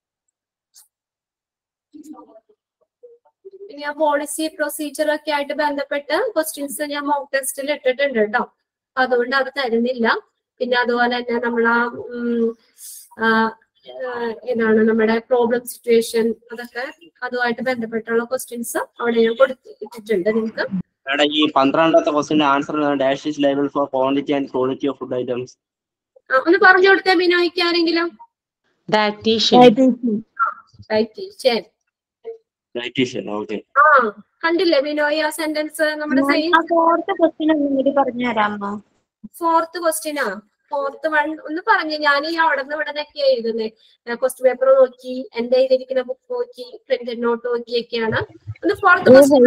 ഇനി ആ policy procedure ഒക്കെ ആയിട്ട് ബന്ധപ്പെട്ട് ക്വസ്റ്റ്യൻസ് ഞാൻ മോക്ക് ടെസ്റ്റിൽ ഇട്ടിട്ടുണ്ട് കേട്ടോ അതുകൊണ്ട് അത് തരുന്നില്ല പിന്നെ അതുപോലെ തന്നെ നമ്മൾ ആ ഉം, ആ, ആ, ഏതാണ് നമ്മുടെ പ്രോബ്ലം സിറ്റുവേഷൻ അതൊക്കെ അതുമായിട്ട് ബന്ധപ്പെട്ടുള്ള ക്വസ്റ്റ്യൻസ് അവിടെ ഞാൻ കൊടുത്തിട്ടുണ്ട് നിങ്ങൾക്ക് മേഡം ഈ പന്ത്രണ്ടാമത്തെ ക്വസ്റ്റിന്റെ answer dash is liable for quantity and quality of food items ആ, ഒന്ന് പറഞ്ഞു കൊടുത്തേ ബിനോയ്ക്ക് ആരെങ്കിലും Dietitian. ഡയറ്റീഷ്യൻ ഡയറ്റീഷ്യൻ ഓക്കെ ആ കണ്ടില്ലേ ബിനോയ് ആ സെന്റൻസ് നമ്മുടെ സെയിം ഫോർത്ത് ക്വസ്റ്റ്യൻ ഒന്നും കൂടി പറഞ്ഞു തരാമോ ഫോർത്ത് ക്വസ്റ്റ്യനാ ഫോർത്ത് വൺ ഒന്ന് പറഞ്ഞു ഞാൻ ഈ അവിടെ നിന്ന് ഇവിടെ നിന്നൊക്കെ എഴുതുന്നത് ക്വസ്റ്റ്യൻ പേപ്പർ നോക്കി എന്റെ കയ്യിലിരിക്കുന്ന ബുക്ക് നോക്കി പ്രിന്റഡ് നോട്ട് നോക്കിയൊക്കെയാണ് ഒന്ന് fourth question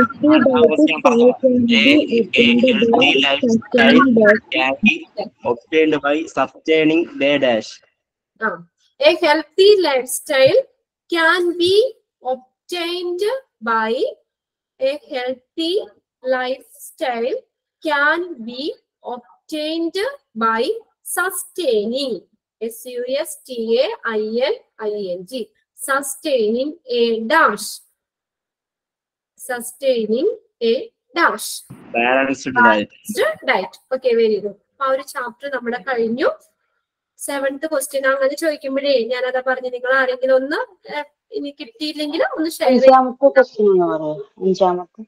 healthy lifestyle can be obtained by sustaining their dash. Ah, a healthy lifestyle can be obtained by a healthy lifestyle can be obtained by sustaining S U S T A I N I N G sustaining a dash sustaining a dash Balanced diet. Diet okay very good ആ ഒരു chapter നമ്മുടെ കഴിഞ്ഞു seventh question അങ്ങനെ ചോദിക്കുമ്പോഴേ ഞാനതാ പറഞ്ഞു നിങ്ങൾ ആരെങ്കിലും ഒന്ന് ഏഹ്, ഇനി കിട്ടിയില്ലെങ്കിൽ ഒന്ന് ഷെയർ അഞ്ചാമത്തെ ക്വസ്റ്റ്യൻ എന്ന് പറയാം അഞ്ചാമത്തെ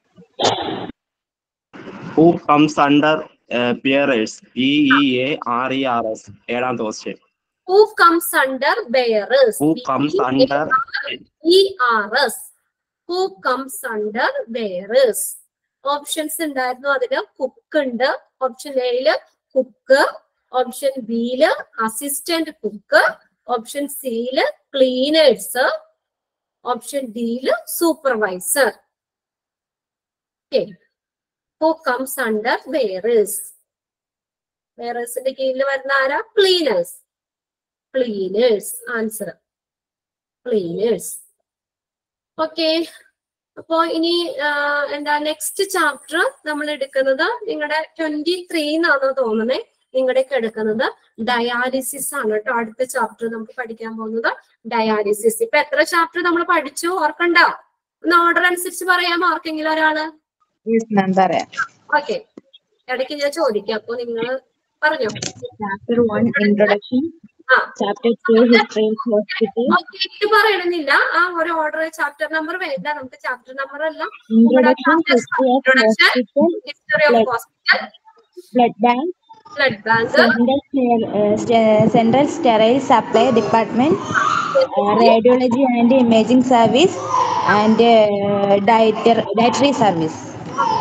Who comes under uh, peerers? P E A R E R S. ഏഴാമത്തെ question who comes under bearers Who comes under E R S who comes under bearers options ഉണ്ടായിരുന്നു അതില് കുക്ക് ഉണ്ട് option എയില് cook option ബിയില് assistant cook option സിയില് cleaners option ഡിയില് supervisor who comes under bearers ബെയറേഴ്സിന്റെ കീഴിൽ വരുന്ന ആരാ cleaners cleaners answer cleaners okay അപ്പോ ഇനി ആ, എന്താ നെക്സ്റ്റ് ചാപ്റ്റർ നമ്മൾ എടുക്കുന്നത് നിങ്ങളുടെ ട്വന്റി ത്രീ എന്നാണോ തോന്നുന്നത് നിങ്ങളുടെയൊക്കെ എടുക്കുന്നത് ഡയാലിസിസ് ആണ് കേട്ടോ അടുത്ത ചാപ്റ്റർ നമുക്ക് പഠിക്കാൻ പോകുന്നത് ഡയാലിസിസ് ഇപ്പൊ എത്ര ചാപ്റ്റർ നമ്മൾ പഠിച്ചു ഓർക്കണ്ട ഒന്ന് ഓർഡർ അനുസരിച്ച് പറയാമോ ആർക്കെങ്കിലും ഒരാള് പറയാം ഓക്കെ ഇടയ്ക്ക് ഞാൻ ചോദിക്കാം അപ്പൊ നിങ്ങൾ പറഞ്ഞോ ചാപ്റ്റർ വൺ ഇൻട്രൊഡക്ഷൻ ആ chapter two history hospital okay ഇത് പറയണമെന്നില്ല ആ ഒരു ഓർഡർ ചാപ്റ്റർ നമ്പർ വേണ്ട നമുക്ക് ചാപ്റ്റർ നമ്പർ അല്ല introduction history of hospital history of hospital blood bank blood bank central sterile supply department radiology and imaging service and dietary service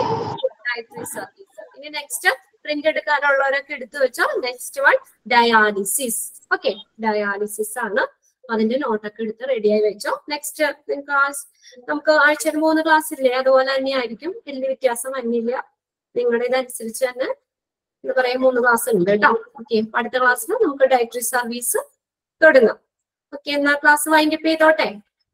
service ഇനി next print എടുക്കാനുള്ളവരൊക്കെ എടുത്തു വെച്ചോ next one dialysis okay dialysis ആണ് അതിന്റെ നോട്ടൊക്കെ എടുത്ത് റെഡിയായി വെച്ചോ നെക്സ്റ്റ് ക്ലാസ് നമുക്ക് ആഴ്ചയിൽ മൂന്ന് ക്ലാസ് ഇല്ലേ അതുപോലെ തന്നെ ആയിരിക്കും വലിയ വ്യത്യാസം വന്നില്ല നിങ്ങളുടെ ഇതനുസരിച്ച് തന്നെ എന്താ പറയാ മൂന്ന് ക്ലാസ് ഉണ്ട് കേട്ടോ ഓക്കെ അടുത്ത ക്ലാസ്സിൽ നമുക്ക് ഡയറ്ററി സർവീസ് തുടങ്ങാം ഓക്കെ എന്നാ ക്ലാസ് വൈൻഡപ്പ് ചെയ്തോട്ടെ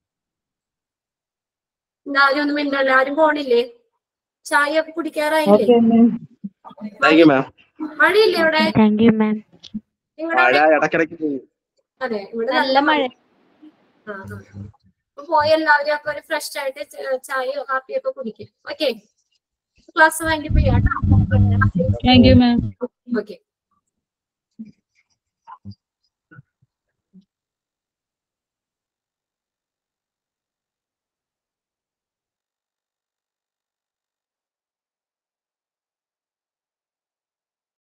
എന്തായാലും ഒന്നും ഇല്ലല്ലോ ആരും പോണില്ലേ ചായ ഒക്കെ കുടിക്കാറായില്ലേ താങ്ക് യു മാം മഴയില്ലേ ഇവിടെ Thank you, ma'am. നിങ്ങളുടെ മഴ അവിടെ ഇടക്കിടക്ക് പോകും അതെ ഇവിടെ നല്ല മഴ ആ, ആ. അപ്പൊ പോയ എല്ലാവരും അപ്പൊ ഒരു ഫ്രഷ് ആയിട്ട് ച- ചായയോ കാപ്പിയോ ഒക്കെ കുടിക്കും ഓക്കെ ക്ലാസ് വൈൻഡപ്പ് ചെയ്യാം കേട്ടോ താങ്ക് യു മാം ഓക്കെ